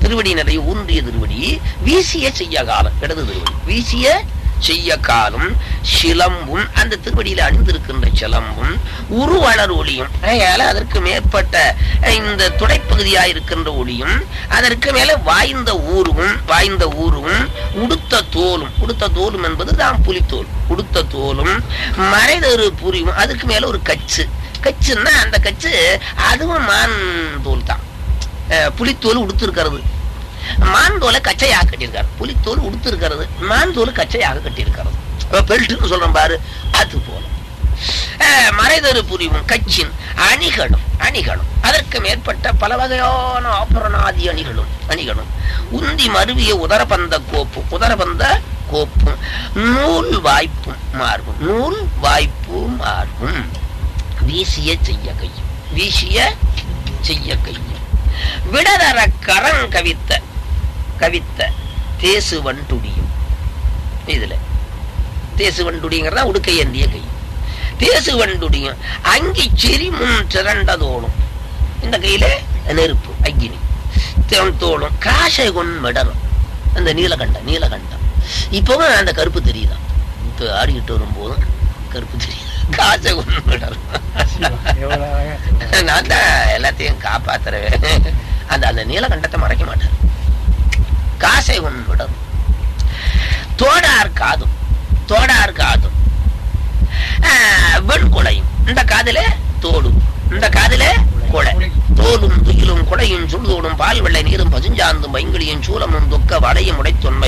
திருவடி நிறைய ஊன்றிய திருவடி வீசிய செய்ய காலம் இடது திருவடி வீசிய செய்ய காலம் சிலம்பும் அந்த திருவடியில அணிந்திருக்கின்ற சிலம்பும் உருவளர் ஒளியும் அதனால அதற்கு மேற்பட்ட இந்த துடைப்பகுதியா இருக்கின்ற ஒளியும் அதற்கு மேல வாய்ந்த ஊருவும் வாய்ந்த ஊருவும் உடுத்த தோலும் உடுத்த தோலும் என்பது தான் புலித்தோல் உடுத்த தோலும் மறைதரு புரியும் அதுக்கு மேல ஒரு கச்சு கச்சுன்னா அந்த கச்சு அதுவும் மான் தோல் தான் அஹ் புலித்தோல் உடுத்திருக்கிறது மான் தோலை கச்சையாக கட்டியிருக்காரு புலித்தோல் உடுத்திருக்கிறது மான் தோல் கச்சையாக கட்டியிருக்கிறது பெல்ட்னு சொல்றோம் பாரு அது போல அஹ் மறைதரு புரிவும் கச்சின் அணிகளும் அணிகளும் அதற்கு மேற்பட்ட பல வகையான ஆபரணாதி அணிகளும் அணிகளும் உந்தி மருவிய உதரபந்த கோப்பும் உதரபந்த கோப்பும் நூல் வாய்ப்பும் மார்பும் நூல் வாய்ப்பும் மார்பும் வீசிய செய்ய கையும் வீசிய செய்ய கையும் விடதர கரங் கவித்த கவித்த தேசு வண்டுடியும் இதுல தேசு வண்டுடிங்கிறதா உடுக்கை ஏந்திய கை தேசு வண்டுடியும் அங்கி செறி முன் திரண்டதோடும் இந்த கையில நெருப்பு அக்கினி திறன் தோளும் காசை கொண்டு மிடரும் அந்த நீலகண்டம் நீலகண்டம் இப்பவும் அந்த கருப்பு தெரியுதான் இப்ப ஆடிக்கிட்டு வரும்போதும் கருப்பு தெரியுது காசை கொண்டு மிடரும் எவ்வளவு அழகா சொல்றாரு. நான் தான் எல்லாத்தையும் காப்பாத்துறேன் அந்த அந்த நீலகண்டத்தை மறைக்க மாட்டார் காசை உன்விடம் தோடார் காதும் தோடார் காதும் ஆஹ், வெண்குலையும் இந்த காதுல தோடும் இந்த காதுல குலை தோலும் துயிலும் குடையும் சுடுதோடும் பால் வெள்ளை நீரும் பசுஞ்சாந்தும் பைங்கிலியும் சூலமும் துக்க வடையும் உடைத்தொன்மை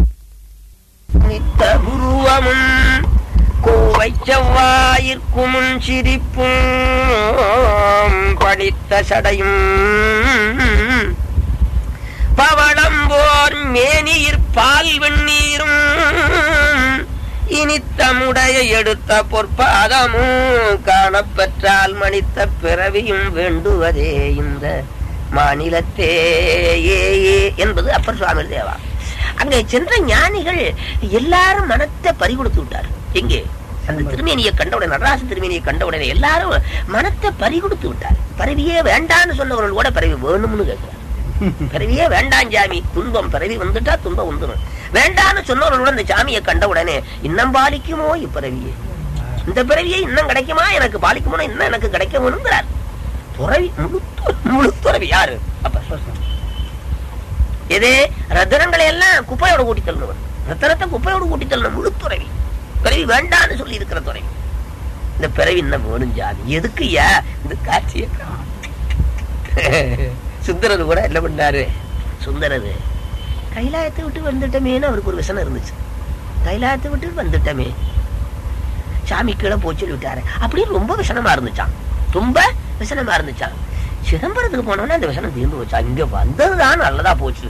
நித்த உருவமும் கோவை செவ்வாயிற்கும் முன் சிரிப்பும் படித்த சடையும் பவளம் போர் மேனியிற் பால் வெந்நீரும் இனித்தமுடைய எடுத்த பொற்பாதமும் காணப்பெற்றால் மணித்த பிறவியும் வேண்டுவதே இந்த மாநிலத்தே ஏ ஏ என்பது அப்பர் சுவாமி தேவா அங்கே சென்ற ஞானிகள் எல்லாரும் மனத்தை பறிகொடுத்து விட்டார் எங்கே அந்த திருமேனியை கண்டவுடனே நடராச திருமேனியை கண்டவுடனே எல்லாரும் மனத்தை பறிகொடுத்து விட்டார் பரவியே வேண்டான்னு சொன்னவர்கள் கூட பரவி வேணும்னு கேட்கிறார் பிறவியே வேண்டாம் சாமி துன்பம் பிறவி வந்துட்டா துன்பம் வந்துடும் வேண்டான்னு சொன்னவர்களோட இந்த சாமியை கண்ட உடனே இன்னம் பாலிக்குமோ இப்பிறவியே இந்த பிறவியே இன்னும் கிடைக்குமா எனக்கு பாலிக்குமோ இன்னும் எனக்கு கிடைக்க வேணுங்கிறார் துறவி முழு முழுத்துறவி யாரு அப்ப எது ரத்தனங்களை எல்லாம் குப்பையோட கூட்டி தள்ளணும் ரத்தனத்தை குப்பையோட கூட்டி தள்ளணும் முழுத்துறவி பிறவி வேண்டான்னு சொல்லி இருக்கிற துறவி இந்த பிறவி இன்னும் வேணும் ஜாதி எதுக்கு ஐயா இந்த காட்சியை சுந்தரது கூட என்ன பண்ணாரு சுந்தரது கைலாயத்தை விட்டு வந்துட்டமேன்னு அவருக்கு ஒரு விசனம் இருந்துச்சு கைலாயத்தை விட்டு வந்துட்டமே சாமி கீழே போச்சு விட்டாரு அப்படியே ரொம்ப விசனமா இருந்துச்சான் ரொம்ப விசனமா இருந்துச்சான் சிதம்பரத்துக்கு போனோம்னா அந்த விசனம் தீர்ந்து போச்சா இங்க வந்ததுதான் நல்லதா போச்சு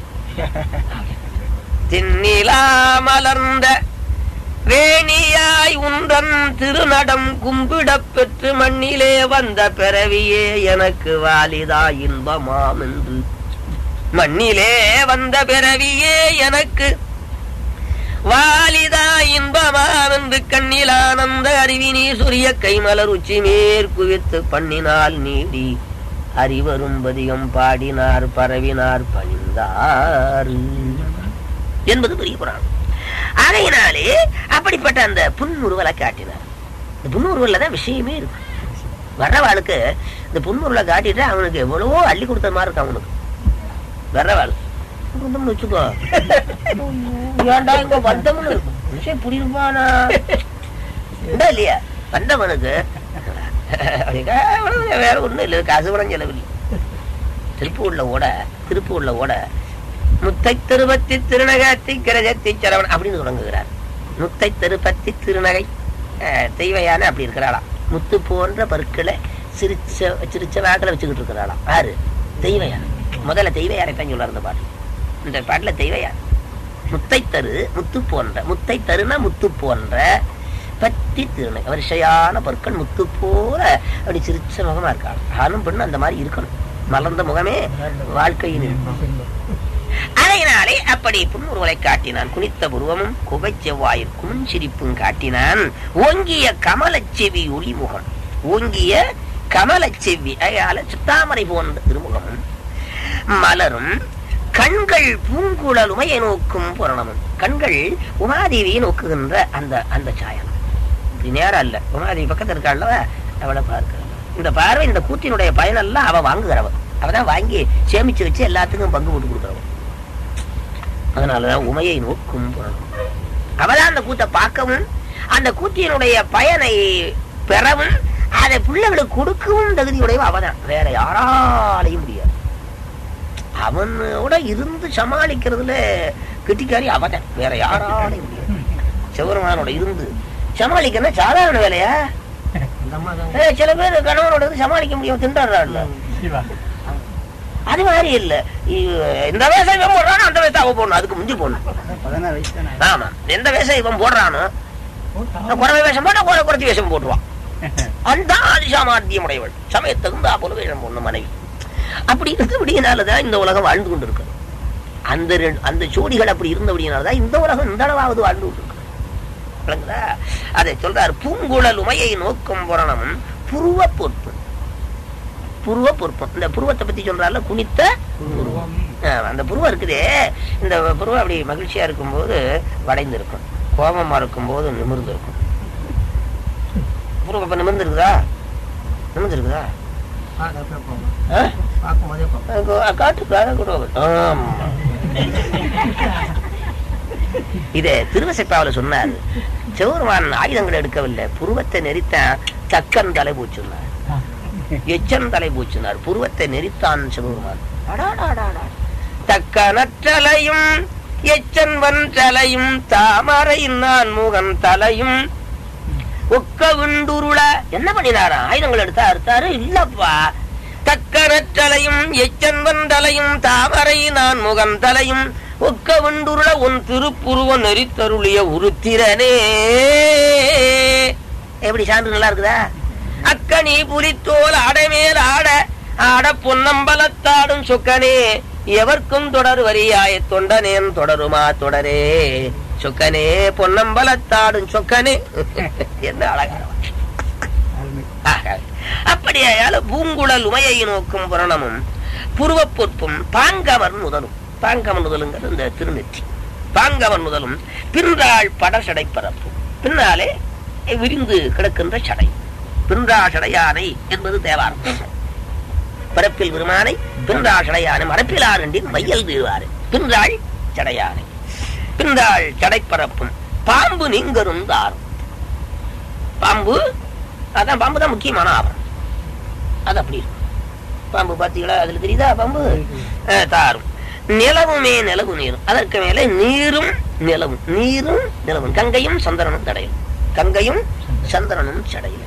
தின்னிலா மலர்ந்த வேணியாய் உந்தன் திருநடம் கும்பிடப் பெற்று மண்ணிலே வந்த பிறவியே எனக்கு வாலிதா இன்பமாம் என்று மண்ணிலே வந்த பிறவியே எனக்கு வாலிதா இன்பமாம் என்று கண்ணில் ஆனந்த அறிவினி சுரிய கைமலர் உச்சி மேற்குவித்து பண்ணினால் நீடி அறிவரும் பதிகம் பாடினார் பரவினார் பணிந்தார் என்பது பெரிய புராணம் ஆகையினாலே அப்படிப்பட்ட அந்த புன்முறுவலை காட்டினார் இந்த புன்முறுவல்ல தான் விஷயமே இருக்கு வர்றவாளுக்கு இந்த புன்முறுவலை காட்டிட்டு அவனுக்கு எவ்வளவோ அள்ளி கொடுத்த மாதிரி இருக்கு அவனுக்கு வர்றவாள் வந்தோம்னு வச்சுக்கோ ஏன்டா இங்க வந்தோம்னு இருக்கும் விஷயம் புரியுமானா உண்டா இல்லையா வந்தவனுக்கு அப்படிங்க, அவ்வளவு வேற ஒண்ணும் இல்லை காசு கூட செலவில்லை திருப்பூர்ல ஓட திருப்பூர்ல ஓட முத்தை திருப்பத்தி திருநகத்தி கிரகத்தி சரவணன் அப்படின்னு தொடங்குகிறார் முத்தை திருப்பத்தி திருநகை அஹ், தெய்வயான அப்படி இருக்கிறாளாம் முத்து போன்ற பற்களை சிரிச்ச சிரிச்ச வாக்கில் வச்சுக்கிட்டு இருக்கிறாளாம் யாரு தெய்வயார் முதல்ல தெய்வயாரை தான் சொல்ல இருந்த பாட்டு இந்த பாட்டுல தெய்வயார் முத்தை தரு முத்து போன்ற முத்தை தருனா முத்து போன்ற பத்தி திருநகை வரிசையான பற்கள் முத்து போல அப்படி சிரிச்ச முகமா இருக்காள் ஆணும் பெண்ணும் அந்த மாதிரி இருக்கணும் மலர்ந்த முகமே வாழ்க்கையின் அதையினாலே அப்படி புன்முறுவலை காட்டினான் குனித்த புருவமும் குகை செவ்வாயிற்கும் சிரிப்பும் காட்டினான் ஓங்கிய கமலச் செவி ஒளிமுகன் ஓங்கிய கமலச் செவ்வி அயால சுத்தாமரை போன்ற திருமுகமும் மலரும் கண்கள் பூங்குழல் உமையை நோக்கும் புரணமும் கண்கள் உமாதேவியை நோக்குகின்ற அந்த அந்த சாயம் இப்படி நேரம் இல்ல உமாதேவி பக்கத்துல இருக்காள்ல அவளை பார்க்க இந்த பார்வை இந்த கூத்தினுடைய பயனெல்லாம் அவ வாங்குகிறவ அவதான் வாங்கி சேமிச்சு வச்சு எல்லாத்துக்கும் பங்கு போட்டு கொடுக்குறவ அதனாலதான் உமையை நோக்கும் புரணம் அவதான் அந்த கூத்தை பார்க்கவும் அந்த கூத்தியினுடைய பயனை பெறவும் அதை பிள்ளைகளுக்கு கொடுக்கவும் தகுதியுடையவ அவதான் வேற யாராலையும் முடியாது அவனோட இருந்து சமாளிக்கிறதுல கெட்டிக்காரி அவதான் வேற யாராலையும் முடியாது சிவருமானோட இருந்து சமாளிக்கிறதுனா சாதாரண வேலையா அந்த அம்மா தான் ஏய், சில பேர் கணவனோட இருந்து சமாளிக்க முடியும் திண்டாடுறாள்ல சிவா அது மாதிரி இல்ல இ- இந்த வயசை இவன் போடுறானோ அந்த வயசை அவன் போடணும் அதுக்கு முந்தி போடணும் பதினாறு வயசு தானே ஆமா எந்த வயசை இவன் போடுறானோ குறவை வேஷம் போட்டா குறை குறைச்சி வேஷம் போட்டுருவான் அந்த ஆதிசாமாத்தியம் உடையவள் சமயத்தகுந்தா போல வேஷம் போடணும் மனைவி அப்படி இருந்தபடியினாலதான் இந்த உலகம் வாழ்ந்து கொண்டிருக்கு அந்த ரெண்டு- அந்த ஜோடிகள் அப்படி இருந்தபடியினாலதான் இந்த உலகம் இந்த அளவாவது வாழ்ந்து கொண்டிருக்கு விளங்குதா அதை சொல்றாரு பூங்குழல் உமையை நோக்கும் புரணம் புருவ பொறுப்பு புருவ பொறுப்பம் இந்த புருவத்தை பத்தி சொல்றாருல குனித்த புருவம் ஆமா, அந்த புருவம் இருக்குதே இந்த புருவம் அப்படி மகிழ்ச்சியா இருக்கும்போது வளைந்து இருக்கும் கோபமா இருக்கும்போது நிமிர்ந்து இருக்கும் புருவம் இப்ப நிமிர்ந்து இருக்குதா நிமிர்ந்து இருக்குதா பார்க்கறப்ப போகும் ஆ? பார்க்கும்போதே போகும் அங்க காட்டுக்காக கூட வரும். ஆமா இத திருவசைப்பாவில சொன்னாரு சிவருமான் ஆயுதங்கள் எடுக்கவில்லை புருவத்தை நெறித்தான் தக்கன் தலை பூச்சுன்னார் எச்சன் தலை பூச்சினார் புருவத்தை நெறித்தான் சிவபெருமான் அடாடாடாடா. தக்கனற்றலையும் எச்சன் வன் தலையும் தாமரை நான் முகன் தலையும் ஒக்க விண்டுருள என்ன பண்ணினாரா ஆயுதங்கள் எடுத்தா அறுத்தாரு இல்லப்பா தக்கனற்றலையும் எச்சன் வன் தலையும் தாமரை நான் முகன் தலையும் ஒக்க விண்டுருள உன் திருப்புருவ நெறித்தருளிய உருத்திரனே எப்படி சான்று நல்லா இருக்குதா அக்கனி புலித்தோல் அடமேல் ஆட ஆட பொன்னம்பலத்தாடும் சொக்கனே எவர்க்கும் தொடர் வரியாய தொண்டனேன் தொடருமா தொடரே சொக்கனே பொன்னம்பலத்தாடும் சொக்கனே என்ன அழகான வாக்கு. ஆக, அப்படியாயால பூங்குழல் உமையை நோக்கும் புரணமும் புருவப் பொற்பும் பாங்கவன் முதலும் பாங்கவன் முதலுங்கிறது இந்த திருநெற்றி பாங்கவன் முதலும் பின்றாள் படசடை பரப்பும் பின்னாலே விரிந்து கிடக்கின்ற சடை பின்றாஷடையானை என்பது தேவாரம் பரப்பில் விருமானை பின்றாஷடையானை மரப்பிலாரண்டின் மையல் வீழ்வாரு பின்றாள் சடையானை பின்றாள் சடைப்பரப்பும் பாம்பு நீங்கரும் தாரும் பாம்பு அதான் பாம்பு தான் முக்கியமான ஆபரணம் அது அப்படி இருக்கும் பாம்பு பாத்தீங்களா அதுல தெரியுதா பாம்பு அஹ், தாரும் நிலவுமே நிலவு நீரும் அதற்கு மேலே நீரும் நிலவும் நீரும் நிலவும் கங்கையும் சந்திரனும் தடையும் கங்கையும் சந்திரனும் சடையும்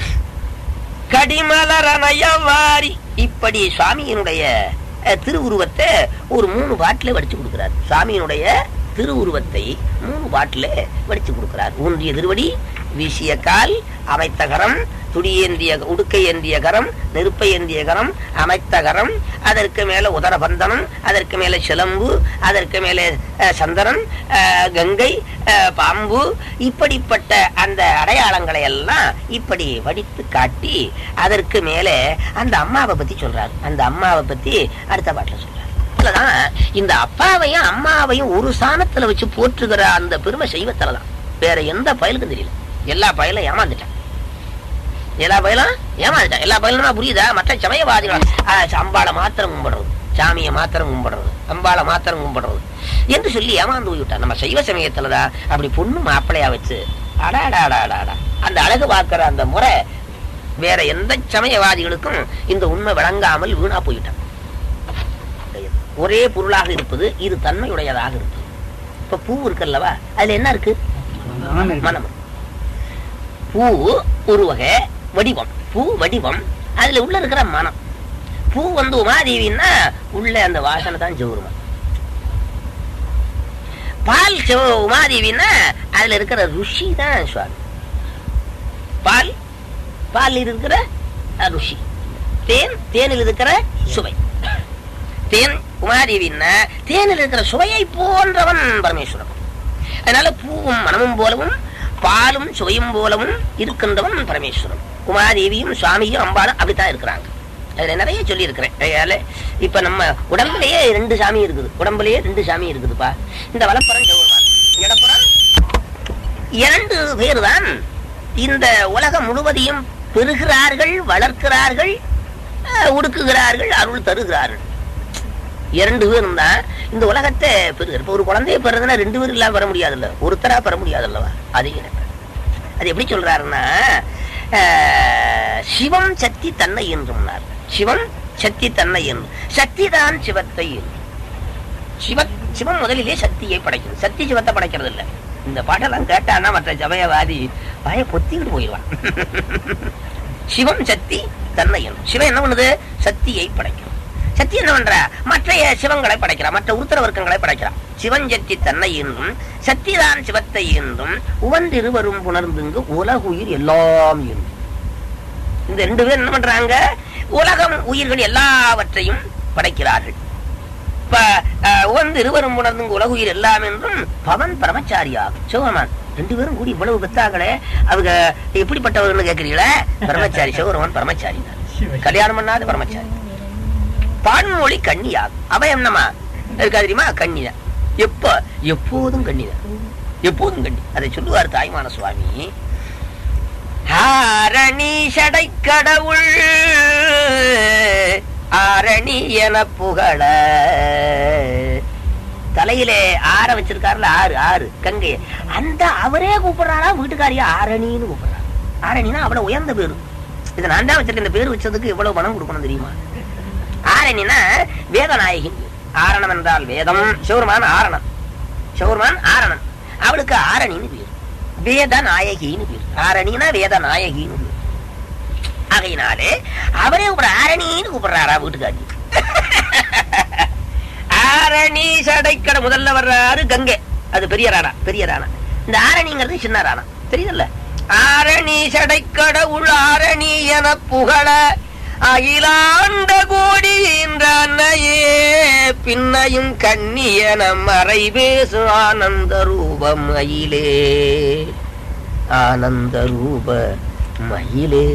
கடிமலரணையவாரி இப்படி சுவாமியினுடைய அஹ், திருவுருவத்தை ஒரு மூணு பாட்டில வடிச்சு கொடுக்கிறார் சுவாமியினுடைய திருவுருவத்தை மூணு பாட்டில வடிச்சு கொடுக்கிறார் ஊன்றிய திருவடி வீசிய கால் அமைத்த கரம் துடியேந்திய உடுக்கை ஏந்திய கரம் நெருப்பை ஏந்திய கரம் அமைத்த கரம் அதற்கு மேல உதரபந்தனம் அதற்கு மேல சிலம்பு அதற்கு மேலே அஹ், சந்திரன் அஹ், கங்கை அஹ், பாம்பு இப்படிப்பட்ட அந்த அடையாளங்களை எல்லாம் இப்படி வடித்து காட்டி அதற்கு மேலே அந்த அம்மாவை பத்தி சொல்றாரு அந்த அம்மாவை பத்தி அடுத்த பாட்டுல சொல்றாரு அதுலதான் இந்த அப்பாவையும் அம்மாவையும் ஒரு சாணத்துல வச்சு போற்றுகிற அந்த பெருமை செய்வத்துலதான் வேற எந்த பயலுக்கும் தெரியல எல்லா பயலும் ஏமாந்துட்டான் எல்லா பயலும் ஏமாந்துட்டான் எல்லா பயலுமா புரியுதா மற்ற சமயவாதிகள் ஆ, அம்பாளை மாத்திரம் கும்பிடுறது சாமியை மாத்திரம் கும்பிடுறது அம்பாளை மாத்திரம் கும்பிடுறது என்று சொல்லி ஏமாந்து போய்விட்டான் நம்ம சைவ சமயத்துலதான் அப்படி பொண்ணு மாப்பிளையா வச்சு அடாடாடாடாடா அந்த அழகு பார்க்கிற அந்த முறை வேற எந்த சமயவாதிகளுக்கும் இந்த உண்மை விளங்காமல் வீணா போயிட்டான் ஒரே பொருளாக இருப்பது இது தன்மையுடையதாக இருப்பது இப்ப பூ இருக்குல்லவா அதுல என்ன இருக்கு மனம் இருக்கு. மனம் பூ ஒரு வகை வடிவம் பூ வடிவம் அதுல உள்ள இருக்கிற மனம் பூ வந்து உமாதேவின்னா உள்ள அந்த வாசனை தான் ஜோருமா பால் சிவ உமாதேவின்னா அதுல இருக்கிற ருஷி தான் சுவாமி பால் பால் இருக்கிற அஹ், ருஷி தேன் தேனில் இருக்கிற சுவை தேன் உமாதேவின்னா தேனில் இருக்கிற சுவையை போன்றவன் பரமேஸ்வரன் அதனால பூவும் மனமும் போலவும் பாலும் சுவையும் போலவும் இருக்கின்றவன் பரமேஸ்வரன் உமாதேவியும் சுவாமியும் அம்பாலும் அப்படித்தான் இருக்கிறாங்க அதுல நிறைய சொல்லி இருக்கிறேன் அதனால இப்ப நம்ம உடம்புலயே ரெண்டு சாமி இருக்குது உடம்புலயே ரெண்டு சாமி இருக்குதுப்பா இந்த வலப்புறம் ஜெகவான் இடப்புறம் இரண்டு பேர் தான் இந்த உலகம் முழுவதையும் பெறுகிறார்கள் வளர்க்கிறார்கள் அஹ், ஒடுக்குகிறார்கள் அருள் தருகிறார்கள் இரண்டு பேரும் தான் இந்த உலகத்தை பெறுகிற இப்ப ஒரு குழந்தைய பெறதுன்னா ரெண்டு பேரும் இல்லாம பெற முடியாதுல்ல ஒருத்தரா பெற முடியாதுல்லவா அது அது எப்படி சொல்றாருன்னா அஹ், சிவம் சக்தி தன்னை என்றும்னார் சிவம் சக்தி தன்னை என்று சக்தி தான் சிவத்தை என்று சிவ சிவம் முதலிலே சக்தியை படைக்கிறது சக்தி சிவத்தை படைக்கிறது இல்ல இந்த பாட்டெல்லாம் கேட்டான்னா மற்ற சமயவாதி வாய பொத்திக்கிட்டு போயிடுவான் சிவம் சக்தி தன்னை என்று சிவம் என்ன பண்ணுது சக்தியை படைக்கிறது சக்தி என்ன பண்ற மற்ற சிவங்களை படைக்கிறா மற்ற உருத்தர வர்க்கங்களை படைக்கிறா சிவன் சக்தி தன்னை என்றும் சக்திதான் சிவத்தை என்றும் உவந்திருவரும் புணர்ந்துங்கு உலகுயிர் எல்லாம் என்றும் இந்த ரெண்டு பேர் என்ன பண்றாங்க உலகம் உயிர்கள் எல்லாவற்றையும் படைக்கிறார்கள் இப்ப அஹ், உவந்து இருவரும் உணர்ந்து உலகுயிர் எல்லாம் என்றும் பவன் பரமச்சாரியாகும் சிவபெருமான் ரெண்டு பேரும் கூடி இவ்வளவு பெத்தாங்களே அவங்க எப்படிப்பட்டவர்கள் கேட்கிறீங்களே பரமச்சாரி சிவபெருமான் பரமச்சாரி தான் கல்யாணம் பண்ணாத பரமச்சாரி பான்மொழி கன்னியாகும் அவ என்னமா இருக்கா தெரியுமா கன்னிதான் எப்ப எப்போதும் கன்னிதான் எப்போதும் கண்ணி அதை சொல்லுவார் தாய்மான சுவாமி ஆரணி சடை கடவுள் ஆரணி என புகழ தலையிலே ஆற வச்சிருக்காருல ஆறு ஆறு கங்கை அந்த அவரே கூப்பிடுறாரா வீட்டுக்காரியா ஆரணின்னு கூப்பிடுறாரு ஆரணினா அவ்வளவு உயர்ந்த பேரு இதை நான் தான் வச்சிருக்கேன் இந்த பேர் வச்சதுக்கு எவ்வளவு பணம் கொடுக்கணும் தெரியுமா ஆரணினா வேதநாயகி ஆரணம் என்றால் வேதம் சிவருமான் ஆரணம் சிவருமான் ஆரணன் அவளுக்கு ஆரணின்னு பேர் வேத நாயகின்னு பேர் ஆரணினா வேத நாயகின்னு பேர் ஆகையினாலே அவரே ஒரு ஆரணின்னு கூப்பிடுறாரா வீட்டுக்காரி ஆரணி சடைக்கடை முதல்ல வர்றாரு கங்கை அது பெரிய ராணா பெரிய ராணா இந்த ஆரணிங்கிறது சின்ன ராணா தெரியுதுல்ல ஆரணி சடைக்கடவுள் ஆரணி என புகழ அகிலாண்ட கோடி அன்னையே பின்னையும் கண்ணியன மறை பேசு ஆனந்த ரூப மயிலே ஆனந்த ரூப மயிலே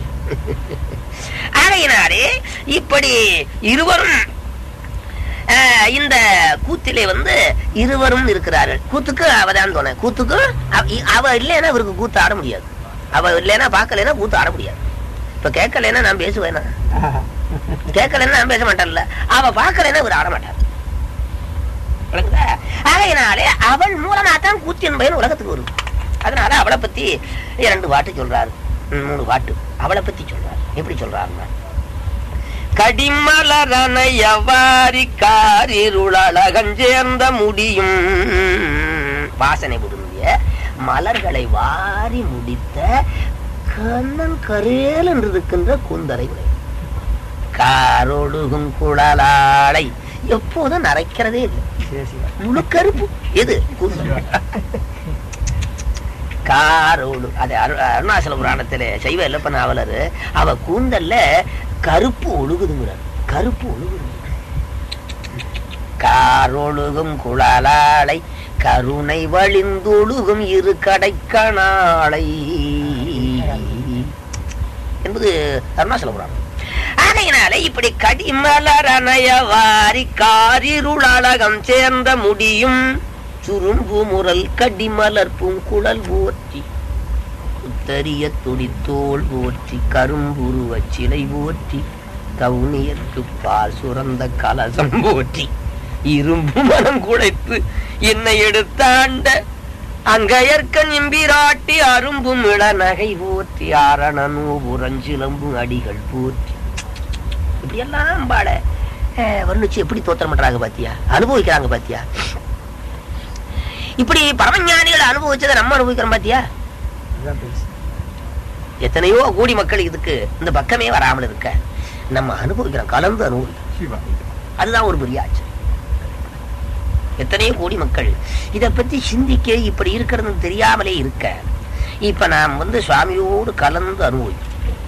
ஆகையினாலே இப்படி இருவரும் ஆஹ், இந்த கூத்திலே வந்து இருவரும் இருக்கிறார்கள் கூத்துக்கு அவதான் துணை கூத்துக்கு அவ- இ- அவ இல்லைன்னா இவருக்கு கூத்து ஆட முடியாது அவ இல்லைன்னா பார்க்கலைன்னா கூத்து ஆட முடியாது இப்ப கேட்கலைன்னா நான் பேசுவேனா கேட்கலைன்னா நான் பேச மாட்டேன்ல அவ பார்க்கலைன்னா இவர் ஆட மாட்டார் விளங்குதா? ஆகையினாலே அவள் மூலமா தான் கூத்து என்பது உலகத்துக்கு வரும் அதனால அவளை பத்தி இரண்டு பாட்டு சொல்றாரு ம், மூணு பாட்டு அவளை பத்தி சொல்றாரு எப்படி சொல்றாருன்னா கடிமலரனை எவ்வாரி காரிருளகஞ்சேர்ந்த முடியும் வாசனை விரும்பிய மலர்களை வாரி முடித்த கண்ணன் கரேல் என்று இருக்கின்ற கூந்தலை உடைய காரொழுகும் குழலாளை எப்போதும் நரைக்கிறதே இல்லை முழு கருப்பு எது கூந்தல் காரோடு அது அரு- அருணாச்சல புராணத்துல சைவ இல்லப்ப நாவலர் அவ கூந்தல்ல கருப்பு ஒழுகுதுங்கிறார் கருப்பு ஒழுகுது காரொழுகும் குழலாளை கருணை வழிந்தொழுகும் இரு கடைக்கணாளை என்பது அருணாச்சல புராணம் ஆகையினால இப்படி கடிமலரணைய வாரி காரிருளகம் சேர்ந்த முடியும் சுரும்பு முரல் கடிமலர் பூங்குழல் போற்றி உத்தரிய துடித்தோள் போற்றி கரும்புருவச் சிலை போற்றி கவுனியர்க்கு பால் சுரந்த கலசம் போற்றி இரும்பு மனம் குழைத்து என்னை எடுத்தாண்ட அங்கையர்க்கன் எம்பிராட்டி அரும்பும் இளநகை போற்றி ஆரணனோ புறஞ்சிலம்பும் அடிகள் போற்றி இப்படி எல்லாம் அம்பாள வர்ணிச்சு எப்படி தோத்திரம் பண்றாங்க பாத்தியா அனுபவிக்கிறாங்க பாத்தியா இப்படி பரமஞானிகள் அனுபவிச்சதை நம்ம அனுபவிக்கிறோம் பாத்தியா எத்தனையோ கோடி மக்கள் இதுக்கு இந்த பக்கமே வராமல் இருக்க நம்ம அனுபவிக்கிறோம் கலந்து அனுபவிக்கிறோம் அதுதான் ஒரு பெரிய ஆச்சு எத்தனையோ கோடி மக்கள் இத பத்தி சிந்திக்க இப்படி இருக்கிறதுன்னு தெரியாமலே இருக்க இப்ப நாம் வந்து சுவாமியோடு கலந்து அனுபவிக்கிறோம்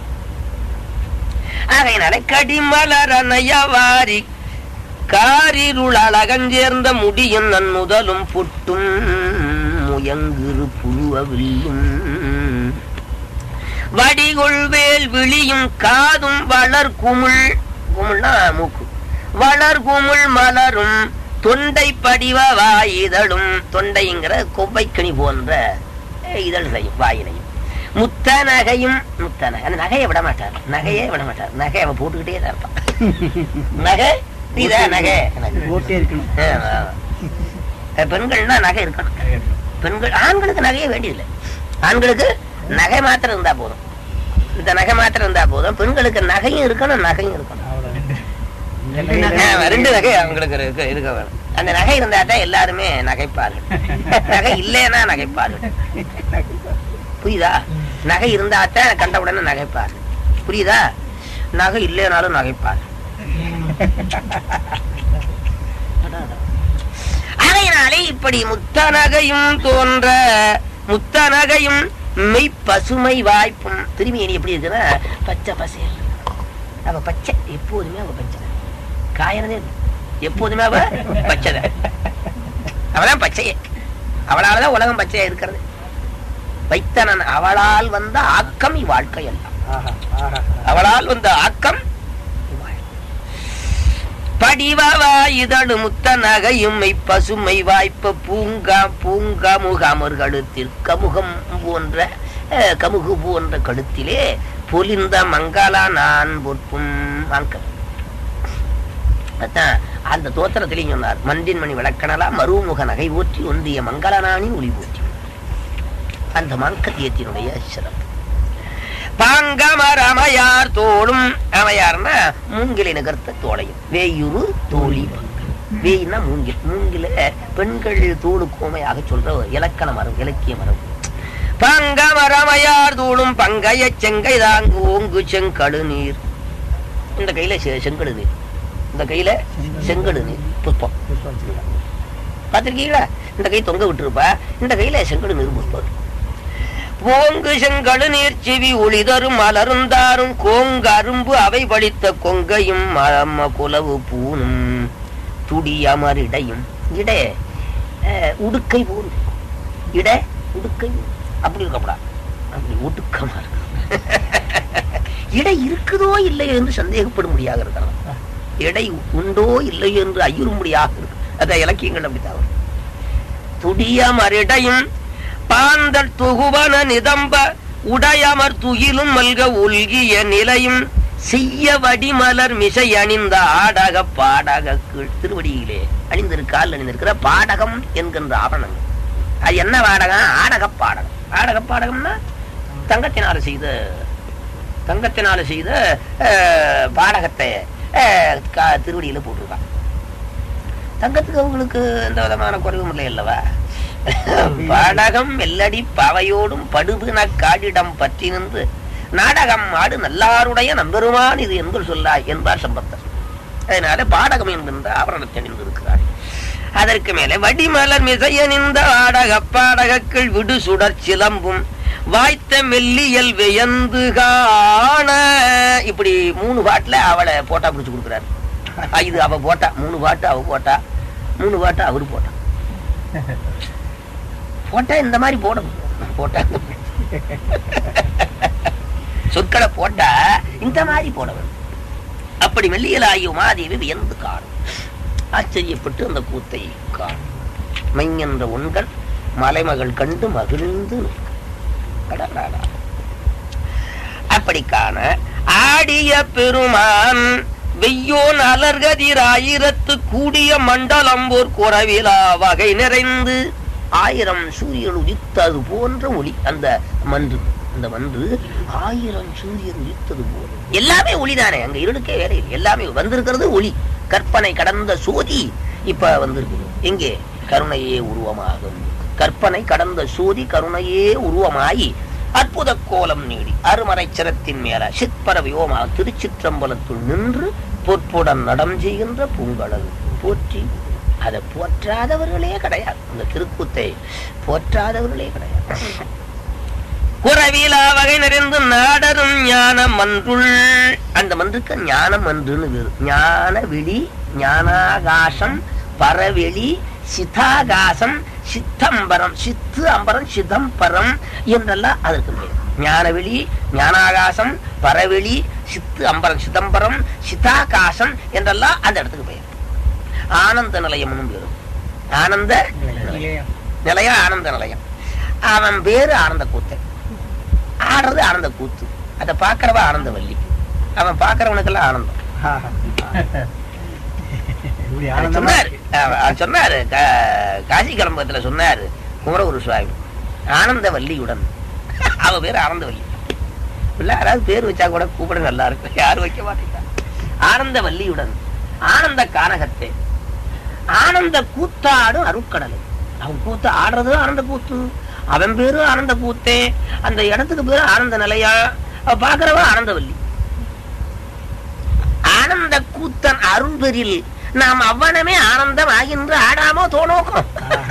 ஆகையினால கடிமலரணையவாரி காரிருள் அழகஞ்சேர்ந்த முடியும் நன் முதலும் புட்டும் முயங்குரு புழுவவில்லும் வடிகொள்வேல் விழியும் காதும் வளர் குமிழ் குமிழ்னா மூக்கு வளர் குமிழ் மலரும் தொண்டை படிவ வாயிதழும் தொண்டைங்கிற கொவ்வைக்கனி போன்ற அஹ், இதழ் செய்யும் வாயிலையும் முத்த நகையும் முத்த நகை அந்த நகையை விட மாட்டார் நகையே விட மாட்டார் நகை அவன் போட்டுக்கிட்டே தான் இருப்பான் நகை இதான் நகை நகை. போட்டே இருக்கணும் ஆமா, ஆமா. அஹ், பெண்கள்னா நகை இருக்கணும் பெண்கள் ஆண்களுக்கு நகையே வேண்டியதில்லை ஆண்களுக்கு நகை மாத்திரம் இருந்தா போதும் இந்த நகை மாத்திரம் இருந்தா போதும் பெண்களுக்கு நகையும் இருக்கணும் நகையும் இருக்கணும் ஆமா, ரெண்டு நகை அவங்களுக்கு இருக்கு இருக்க வேணும் அந்த நகை இருந்தா தான் எல்லாருமே நகைப்பார்கள் நகை இல்லைன்னா நகைப்பார்கள் புரியுதா நகை இருந்தா தான் கண்ட உடனே நகைப்பார்கள் புரியுதா நகை இல்லைனாலும் நகைப்பார் ஆகையினாலே இப்படி முத்தநகையும் தோன்ற முத்தநகையும் மெய் பசுமை வாய்ப்பும் திரும்பி எப்படி இருக்குன்னா பச்சை பசேல் அவ பச்சை எப்போதுமே அவ பச்சை காயறதே இல்லை. எப்போதுமே அவ பச்சை அவதான் பச்சையே அவளாலதான் உலகம் பச்சையா இருக்கிறது வைத்தனன் அவளால் வந்த ஆக்கம் இவ்வாழ்க்கை எல்லாம் அவளால் வந்த ஆக்கம் இவ்வாழ்க்கை. படிவவா இதழு முத்த நகையும் மெய் பசுமை வாய்ப்ப பூங்கா பூங்கா முகாமர் கழுத்தில் கமுகம் போன்ற அஹ், கமுகு போன்ற கழுத்திலே பொலிந்த மங்களா நான் பொற்பும் வாங்கல் அதான் அந்த தோத்திரத்திலையும் சொன்னார் மன்றின் மணி விளக்கணலா மறுமுக நகை ஊற்றி ஒன்றிய மங்களனானி ஒளி ஊற்றி அந்த மங்கத்தியத்தினுடைய சிறப்பு பாங்கமர் அமையார் தோளும் அமையார்னா மூங்கிலை நகர்த்த தோளையும் வேயுரு தோழி பங்கு வேயின்னா மூங்கில் மூங்கில பெண்கள் தோளுக்கு உமையாக சொல்ற ஒரு இலக்கண மரம் இலக்கிய மரம் பங்கமர் அமையார் தோளும் பங்கைய செங்கை தாங்கு ஓங்கு செங்கழு நீர் இந்த கையில செ- செங்கழு நீர் இந்த கையில செங்கழு நீர் புஷ்பம் பார்த்திருக்கீங்களா இந்த கை தொங்க விட்டுருப்பா இந்த கையில செங்கடு நீர் புஷ்பம் ஓங்கு செங்கழு நீர் செவி ஒளிதரும் மலருந்தாரும் கோங்கு அரும்பு அவை படித்த கொங்கையும் மரம குலவு பூணும் துடி அமரிடையும் இட அஹ், உடுக்கை போல் இட உடுக்கை அப்படி இருக்கக்கூடாது அப்படி ஒடுக்கமா இருக்கு இடை இருக்குதோ இல்லையோ என்று சந்தேகப்பட முடியாக இருக்கலாம் எடை உண்டோ இல்லையோ என்று ஐயுறும்படியாக இருக்கு அத இலக்கியங்கள் அப்படித்தான் வரும். துடிய மரிடையும் பாந்தல் தொகுவன நிதம்ப உடையமர் துயிலும் மல்க உல்கிய நிலையும் செய்ய வடிமலர் மிசை அணிந்த ஆடக பாடக கீழ் திருவடியிலே அணிந்திருக்கால் அணிந்திருக்கிற பாடகம் என்கின்ற ஆவணங்கள் அது என்ன பாடகம் ஆடக பாடகம் ஆடக பாடகம்னா தங்கத்தினால செய்த தங்கத்தினால செய்த அஹ், பாடகத்தை அஹ், கா- திருவடியில போட்டிருக்கான் தங்கத்துக்கு அவங்களுக்கு எந்த விதமான குறைவும் இல்லை அல்லவா பாடகம் வெள்ளடி பாவையோடும் படுபுன காடிடம் பற்றி நின்று நாடகம் ஆடு நல்லாருடைய நம்பெருமான் இது என்று சொல்லாய் என்பார் சம்பந்தர் அதனால பாடகம் என்கின்ற ஆவரணத்தை அணிந்திருக்கிறார் அதற்கு மேலே வடிமலர் மிசையணிந்த ஆடக பாடகக்கள் விடு சுடர் சிலம்பும் வாய்த்த மெல்லியல் வியந்து காண இப்படி மூணு பாட்டுல அவளை போட்டா பிடிச்சு கொடுக்குறாரு அஹ் இது அவ போட்டா மூணு பாட்டு அவ போட்டா மூணு பாட்டு அவரு போட்டா போட்டா இந்த மாதிரி போடணும் போட்டா சொற்களை போட்டா இந்த மாதிரி போட வேண்டும் அப்படி மெல்லியலாகிய உமாதேவி வியந்து காணும் ஆச்சரியப்பட்டு அந்த கூத்தை காணும் மைங்கென்ற உண்கள் மலைமகள் கண்டு மகிழ்ந்து நிற்கும். அடடடா. அப்படி காண ஆடிய பெருமான் வெய்யோன் அலர்கதிர் ஆயிரத்து கூடிய மண்டலம்போர் குறவிலா வகை நிறைந்து ஆயிரம் சூரியன் உதித்தது போன்ற ஒளி அந்த மன்று அந்த மன்று ஆயிரம் சூரியன் உதித்தது போல எல்லாமே ஒளிதானே அங்க இருளுக்கே வேலை இல்லை எல்லாமே வந்திருக்கிறது ஒளி கற்பனை கடந்த சோதி இப்ப வந்திருக்குது எங்கே கருணையே உருவமாகும் கற்பனை கடந்த சோதி கருணையே உருவமாயி அற்புத கோலம் நீடி அருமறைச்சரத்தின் மேல சிற்பர வியோமாக திருச்சிற்றம்பலத்துள் நின்று பொற்புடன் நடம் செய்கின்ற பூங்கடல் போற்றி அதை போற்றாதவர்களே கிடையாது அந்த திருக்கூத்தை போற்றாதவர்களே கிடையாது குறவிலா வகை நிறைந்து நாடரும் ஞான மன்றுள் அந்த மன்றுக்கு ஞானம் மன்றுன்னு பேரு. ஞான விழி ஞானாகாசம் பரவெளி சிதாகாசம் சித்தம்பரம் சித்து அம்பரம் சிதம்பரம் என்றெல்லாம் அதற்கு பேர் ஞானவெளி ஞானாகாசம் பரவெளி சித்து அம்பரம் சிதம்பரம் சிதாகாசம் என்றெல்லாம் அந்த இடத்துக்கு பெயர் ஆனந்த நிலையம்னு பேரு ஆனந்த நிலையம். நிலையம் ஆனந்த நிலையம் அவன் பேரு ஆனந்த கூத்தன் ஆடுறது ஆனந்த கூத்து அதை பார்க்கறவ ஆனந்தவல்லி அவன் பார்க்கறவனுக்கெல்லாம் ஆனந்தம் ஆஹா. இப்படி அது ஆனந்தமா சொன்னாரு இருக்கு. அவ- அவர் சொன்னாரு கா- காசி கிளம்பத்துல சொன்னாரு குமரகுரு சுவாமி ஆனந்தவல்லியுடன் அவ பேரு ஆனந்தவல்லி இல்ல யாராவது பேர் வச்சா கூட கூப்பிட நல்லா இருக்கும் யாரும் வைக்க மாட்டேங்கிறா ஆனந்தவல்லியுடன் ஆனந்த கானகத்தை ஆனந்த கூத்தாடும் அருட்கடலை அவன் கூத்து ஆடுறது ஆனந்த கூத்து அவன் பேரு ஆனந்த கூத்தே அந்த இடத்துக்கு பேரு ஆனந்த நிலையா அவ பாக்குறவ ஆனந்தவல்லி ஆனந்த கூத்தன் அருள்பெறில் நாம் அவ்வனமே ஆனந்தம் ஆகின்ற ஆடாமோ தோணோக்கும்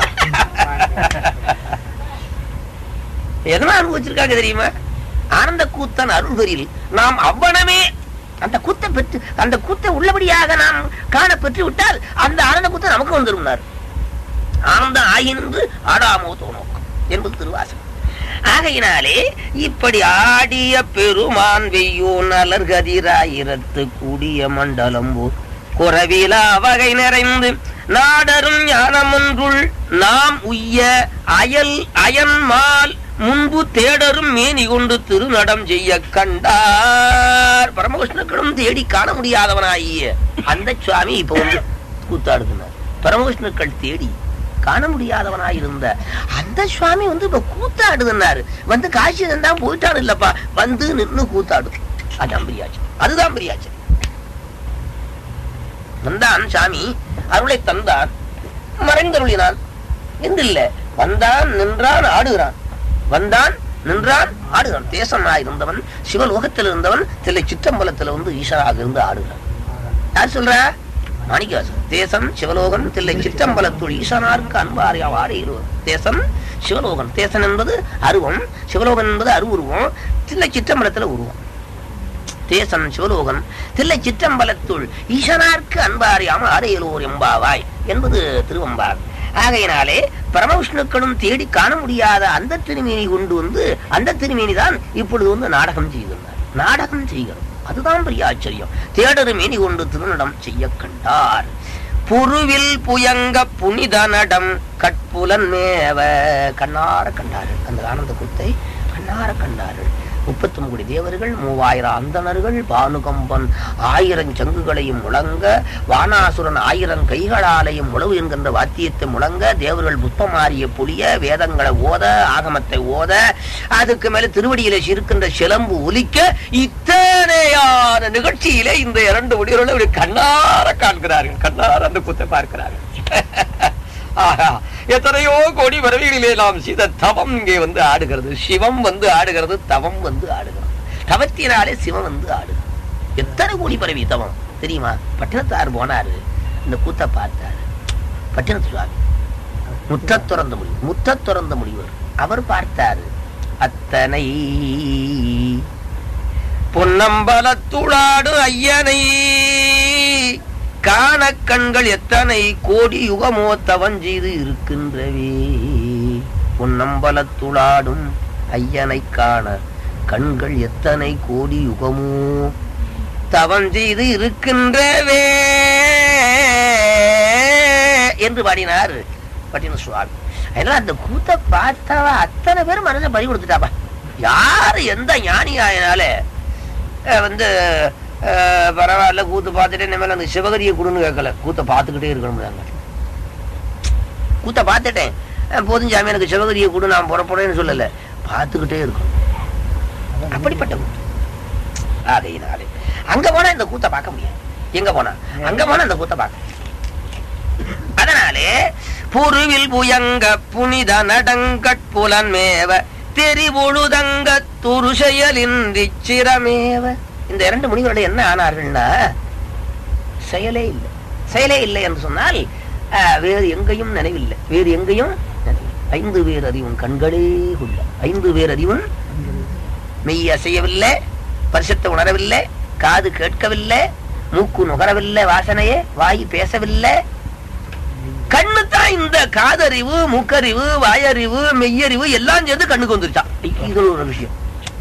எதனா அனுபவிச்சிருக்காங்க தெரியுமா ஆனந்த கூத்தன் அருள்பெறில் நாம் அவ்வனமே அந்த கூத்தை பெற்று அந்த கூத்தை உள்ளபடியாக நாம் காண பெற்று விட்டால் அந்த ஆனந்த கூத்தை நமக்கு வந்துருந்தார் ஆனந்தம் ஆயின்று ஆடாமோ தோணோக்கும் என்பது திருவாசகம் ஆகையினாலே இப்படி ஆடிய பெருமான் வெய்யோ நலர்கதிராயிரத்து கூடிய மண்டலம் போர் குறவிலா வகை நிறைந்து நாடரும் ஞானமொன்றுள் நாம் உய்ய அயல் அயன்மால் முன்பு தேடரும் மேனி கொண்டு திருநடம் செய்ய கண்டார் பரமகிருஷ்ணக்களும் தேடி காண முடியாதவனாகிய அந்த சுவாமி இப்ப வந்து கூத்தாடுகிறார் பரமகிருஷ்ணக்கள் தேடி காண முடியாதவனாயிருந்த அந்த சுவாமி வந்து இப்ப கூத்தாடுதுன்னாரு வந்து காட்சி தான் போயிட்டாரு இல்லப்பா வந்து நின்னு கூத்தாடு அதான் பிரியாச்சு அதுதான் பிரியாச்சு வந்தான் சாமி அருளை தந்தான் மறைந்தருளினான் என்றில்ல வந்தான் நின்றான் ஆடுகிறான் வந்தான் நின்றான் ஆடுகிறான் தேசனாயிருந்தவன் சிவலோகத்தில் இருந்தவன் தில்லை சிற்றம்பலத்தில் வந்து ஈஸ்வராக இருந்து ஆடுகிறான் யார் சொல்ற மாணிக்கவாசன் தேசம் சிவலோகன் தில்லை சிற்றம்பலத்துள் ஈசனாருக்கு அன்பாரியா வாடையிடுவர் தேசம் சிவலோகன் தேசம் என்பது அருவம் சிவலோகன் என்பது அருவுருவம் தில்லை சிற்றம்பலத்துல உருவம் தேசம் சிவலோகன் தில்லை சிற்றம்பலத்துள் ஈசனார்க்கு அன்பாரியாம அறையலோர் எம்பாவாய் என்பது திருவம்பார் ஆகையினாலே பரமவிஷ்ணுக்களும் தேடி காண முடியாத அந்த திருமேனி கொண்டு வந்து அந்த திருமேனி தான் இப்பொழுது வந்து நாடகம் செய்கின்றார் நாடகம் செய்கிறோம் அதுதான் பெரிய ஆச்சரியம் தேடரு மேனி கொண்டு திருநடம் செய்ய கண்டார் புருவில் புயங்க புனித நடம் கட்புலன் மேவ கண்ணார கண்டார்கள் அந்த ஆனந்த குத்தை கண்ணார கண்டார்கள் முப்பத்தி கோடி தேவர்கள் மூவாயிரம் அந்தணர்கள் பானுகம்பன் ஆயிரம் சங்குகளையும் முழங்க வானாசுரன் ஆயிரம் கைகளாலையும் உழவு என்கின்ற வாத்தியத்தை முழங்க தேவர்கள் புஷ்பமாரிய புலிய வேதங்களை ஓத ஆகமத்தை ஓத அதுக்கு மேல திருவடியில இருக்கின்ற சிலம்பு ஒலிக்க இத்தனையான நிகழ்ச்சியிலே இந்த இரண்டு முடிவுகளை இப்படி கண்ணார காண்கிறார்கள் கண்ணார அந்த குத்தை பார்க்கிறார்கள் ஆஹா எத்தனையோ கோடி பிறவிகளிலே நாம் செய்த தவம் இங்கே வந்து ஆடுகிறது சிவம் வந்து ஆடுகிறது தவம் வந்து ஆடுகிறது தவத்தினாலே சிவம் வந்து ஆடுகிறது எத்தனை கோடி பிறவி தவம் தெரியுமா பட்டினத்தார் போனாரு இந்த கூத்த பார்த்தாரு பட்டினத்து சுவாமி முத்த துறந்த முடிவு முத்த துறந்த முடிவர் அவர் பார்த்தாரு அத்தனை பொன்னம்பலத்துளாடு ஐயனை காண கண்கள் எத்தனை கோடி யுகமோ தவஞ்செய்து இருக்கின்றவே பொன்னம்பலத்துளாடும் ஐயனை காண கண்கள் எத்தனை கோடி யுகமோ தவஞ்செய்து இருக்கின்றவே என்று பாடினார் பட்டின சுவாமி அதனால அந்த கூத்த பார்த்தவ அத்தனை பேரும் மனசை பறி கொடுத்துட்டாப்பா யாரு எந்த ஞானி ஆயினால அஹ் வந்து அஹ் பரவாயில்ல கூத்து பார்த்துட்டு இனிமேல் அந்த சிவகரியை கொடுன்னு கேட்கல கூத்த பார்த்துக்கிட்டே இருக்கணும் நாங்க கூத்த பார்த்துட்டேன் அஹ் போதும் சாமி எனக்கு சிவகரியை கொடு நான் புறப்படுறேன்னு சொல்லல பார்த்துக்கிட்டே இருக்கணும் அப்படிப்பட்ட கூத்து ஆகையினாலே அங்க போனா இந்த கூத்த பார்க்க முடியாது எங்க போனா அங்க போனா இந்த கூத்த பார்க்க அதனாலே புருவில் புயங்க புனித நடங்கட்புலன் மேவ தெரிபொழுதங்க துருசெயலின்றி சிரமேவ இந்த இரண்டு முனிவர்கள் என்ன ஆனார்கள்னா செயலே இல்லை செயலே இல்லை என்று சொன்னால் ஆஹ், வேறு எங்கேயும் நினைவில்லை வேறு எங்கேயும் நினைவில்லை. ஐந்து பேர் அறிவும் கண்களே உள்ள ஐந்து பேர் அறிவும் மெய் அசையவில்லை பரிசத்தை உணரவில்லை காது கேட்கவில்லை மூக்கு நுகரவில்லை வாசனையே வாய் பேசவில்லை கண்ணு தான் இந்த காதறிவு மூக்கறிவு வாயறிவு மெய்யறிவு எல்லாம் சேர்ந்து கண்ணுக்கு வந்துருச்சான் இது ஒரு விஷயம்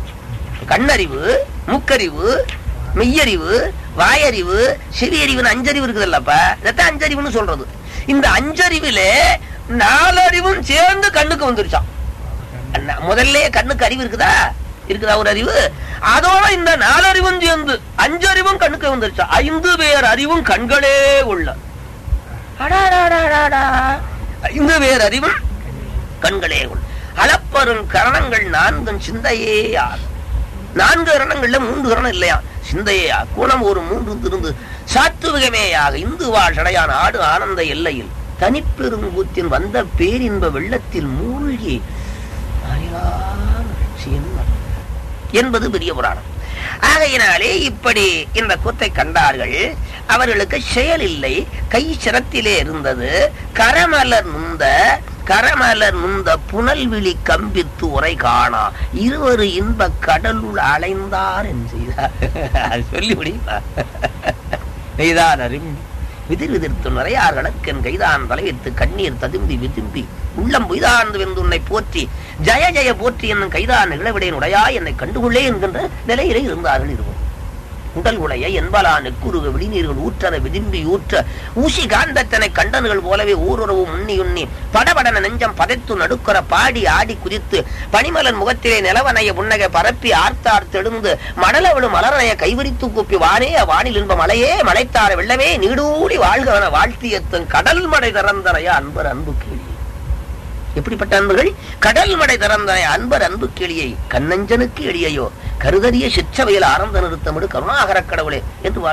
கண்ணறிவு முக்கறிவு மெய்யறிவு வாயறிவு செவியறிவுன்னு அஞ்சறிவு இருக்குதுல்லப்பா இதைத்தான் அஞ்சறிவுன்னு சொல்றது இந்த அஞ்சறிவில நாலறிவும் சேர்ந்து கண்ணுக்கு வந்துருச்சான் அண்ணா, முதல்ல கண்ணுக்கு அறிவு இருக்குதா இருக்குதா ஒரு அறிவு அதோட இந்த நாலறிவும் சேர்ந்து அஞ்சறிவும் கண்ணுக்கு வந்துருச்சா ஐந்து பேர் அறிவும் கண்களே உள்ள அடாடாடாடாடா. ஐந்து பேர் அறிவும் கண்களே உள்ள அளப்பரும் கரணங்கள் நான்கும் சிந்தையே ஆகும் நான்கு கரணங்கள்ல மூன்று கரணம் இல்லையா சிந்தையா குணம் ஒரு மூன்று திருந்து சாத்துவிகமேயாக இந்து வாழ்டையான ஆடு ஆனந்த எல்லையில் தனிப்பெருங்கூத்தின் வந்த பேரின்ப வெள்ளத்தில் மூழ்கி அறியாமல் மகிழ்ச்சியின் என்பது பெரிய புராணம் ஆகையினாலே இப்படி இந்த கூத்தை கண்டார்கள் அவர்களுக்கு செயல் இல்லை கை சிரத்திலே இருந்தது கரமலர் நுந்த கரமலர் நுந்த புனல்விழி கம்பித்து உரை காணா இருவரு இன்ப கடலுள் அலைந்தார் என்று செய்தார் அது சொல்லி முடியுமா நெய்தான் அரும்பி விதிர் விதிர்த்து நிறையார்களுக்கென் கைதான் தலைவித்து கண்ணீர் ததும்பி விதும்பி உள்ளம் பொய்தார்ந்து வென்று உன்னை போற்றி ஜய ஜய போற்றி என்னும் கைதான் நிகழவிடையன் உடையா என்னை கண்டுகொள்ளே என்கின்ற நிலையிலே இருந்தார்கள் இருவோம் உடல் உடைய என்பலா நெக்குருக விழிநீர்கள் ஊற்றன விதும்பி ஊற்ற ஊசி காந்தத்தனை கண்டன்கள் போலவே ஊருறவு முன்னி உண்ணி படபடன நெஞ்சம் பதைத்து நடுக்கற பாடி ஆடி குதித்து பனிமலன் முகத்திலே நிலவனைய புன்னகை பரப்பி ஆர்த்தார் தெழுந்து மடலவிடும் மலரனைய கைவிரித்து கூப்பி வானே வானில் இன்ப மலையே மலைத்தார வெள்ளமே நீடூடி வாழ்கவன வாழ்த்தியத்தன் கடல் மடை திறந்தனைய அன்பர் அன்பு கேள்வி எப்படிப்பட்ட அன்பர்கள் கடல் மடை திறந்தனை அன்பர் அன்பு கிளியை கண்ணஞ்சனுக்கு எளியையோ கருதறிய சிற்றவையில் ஆனந்த நிறுத்தமிடு கருணாகரக் கடவுளே என்று வாழ்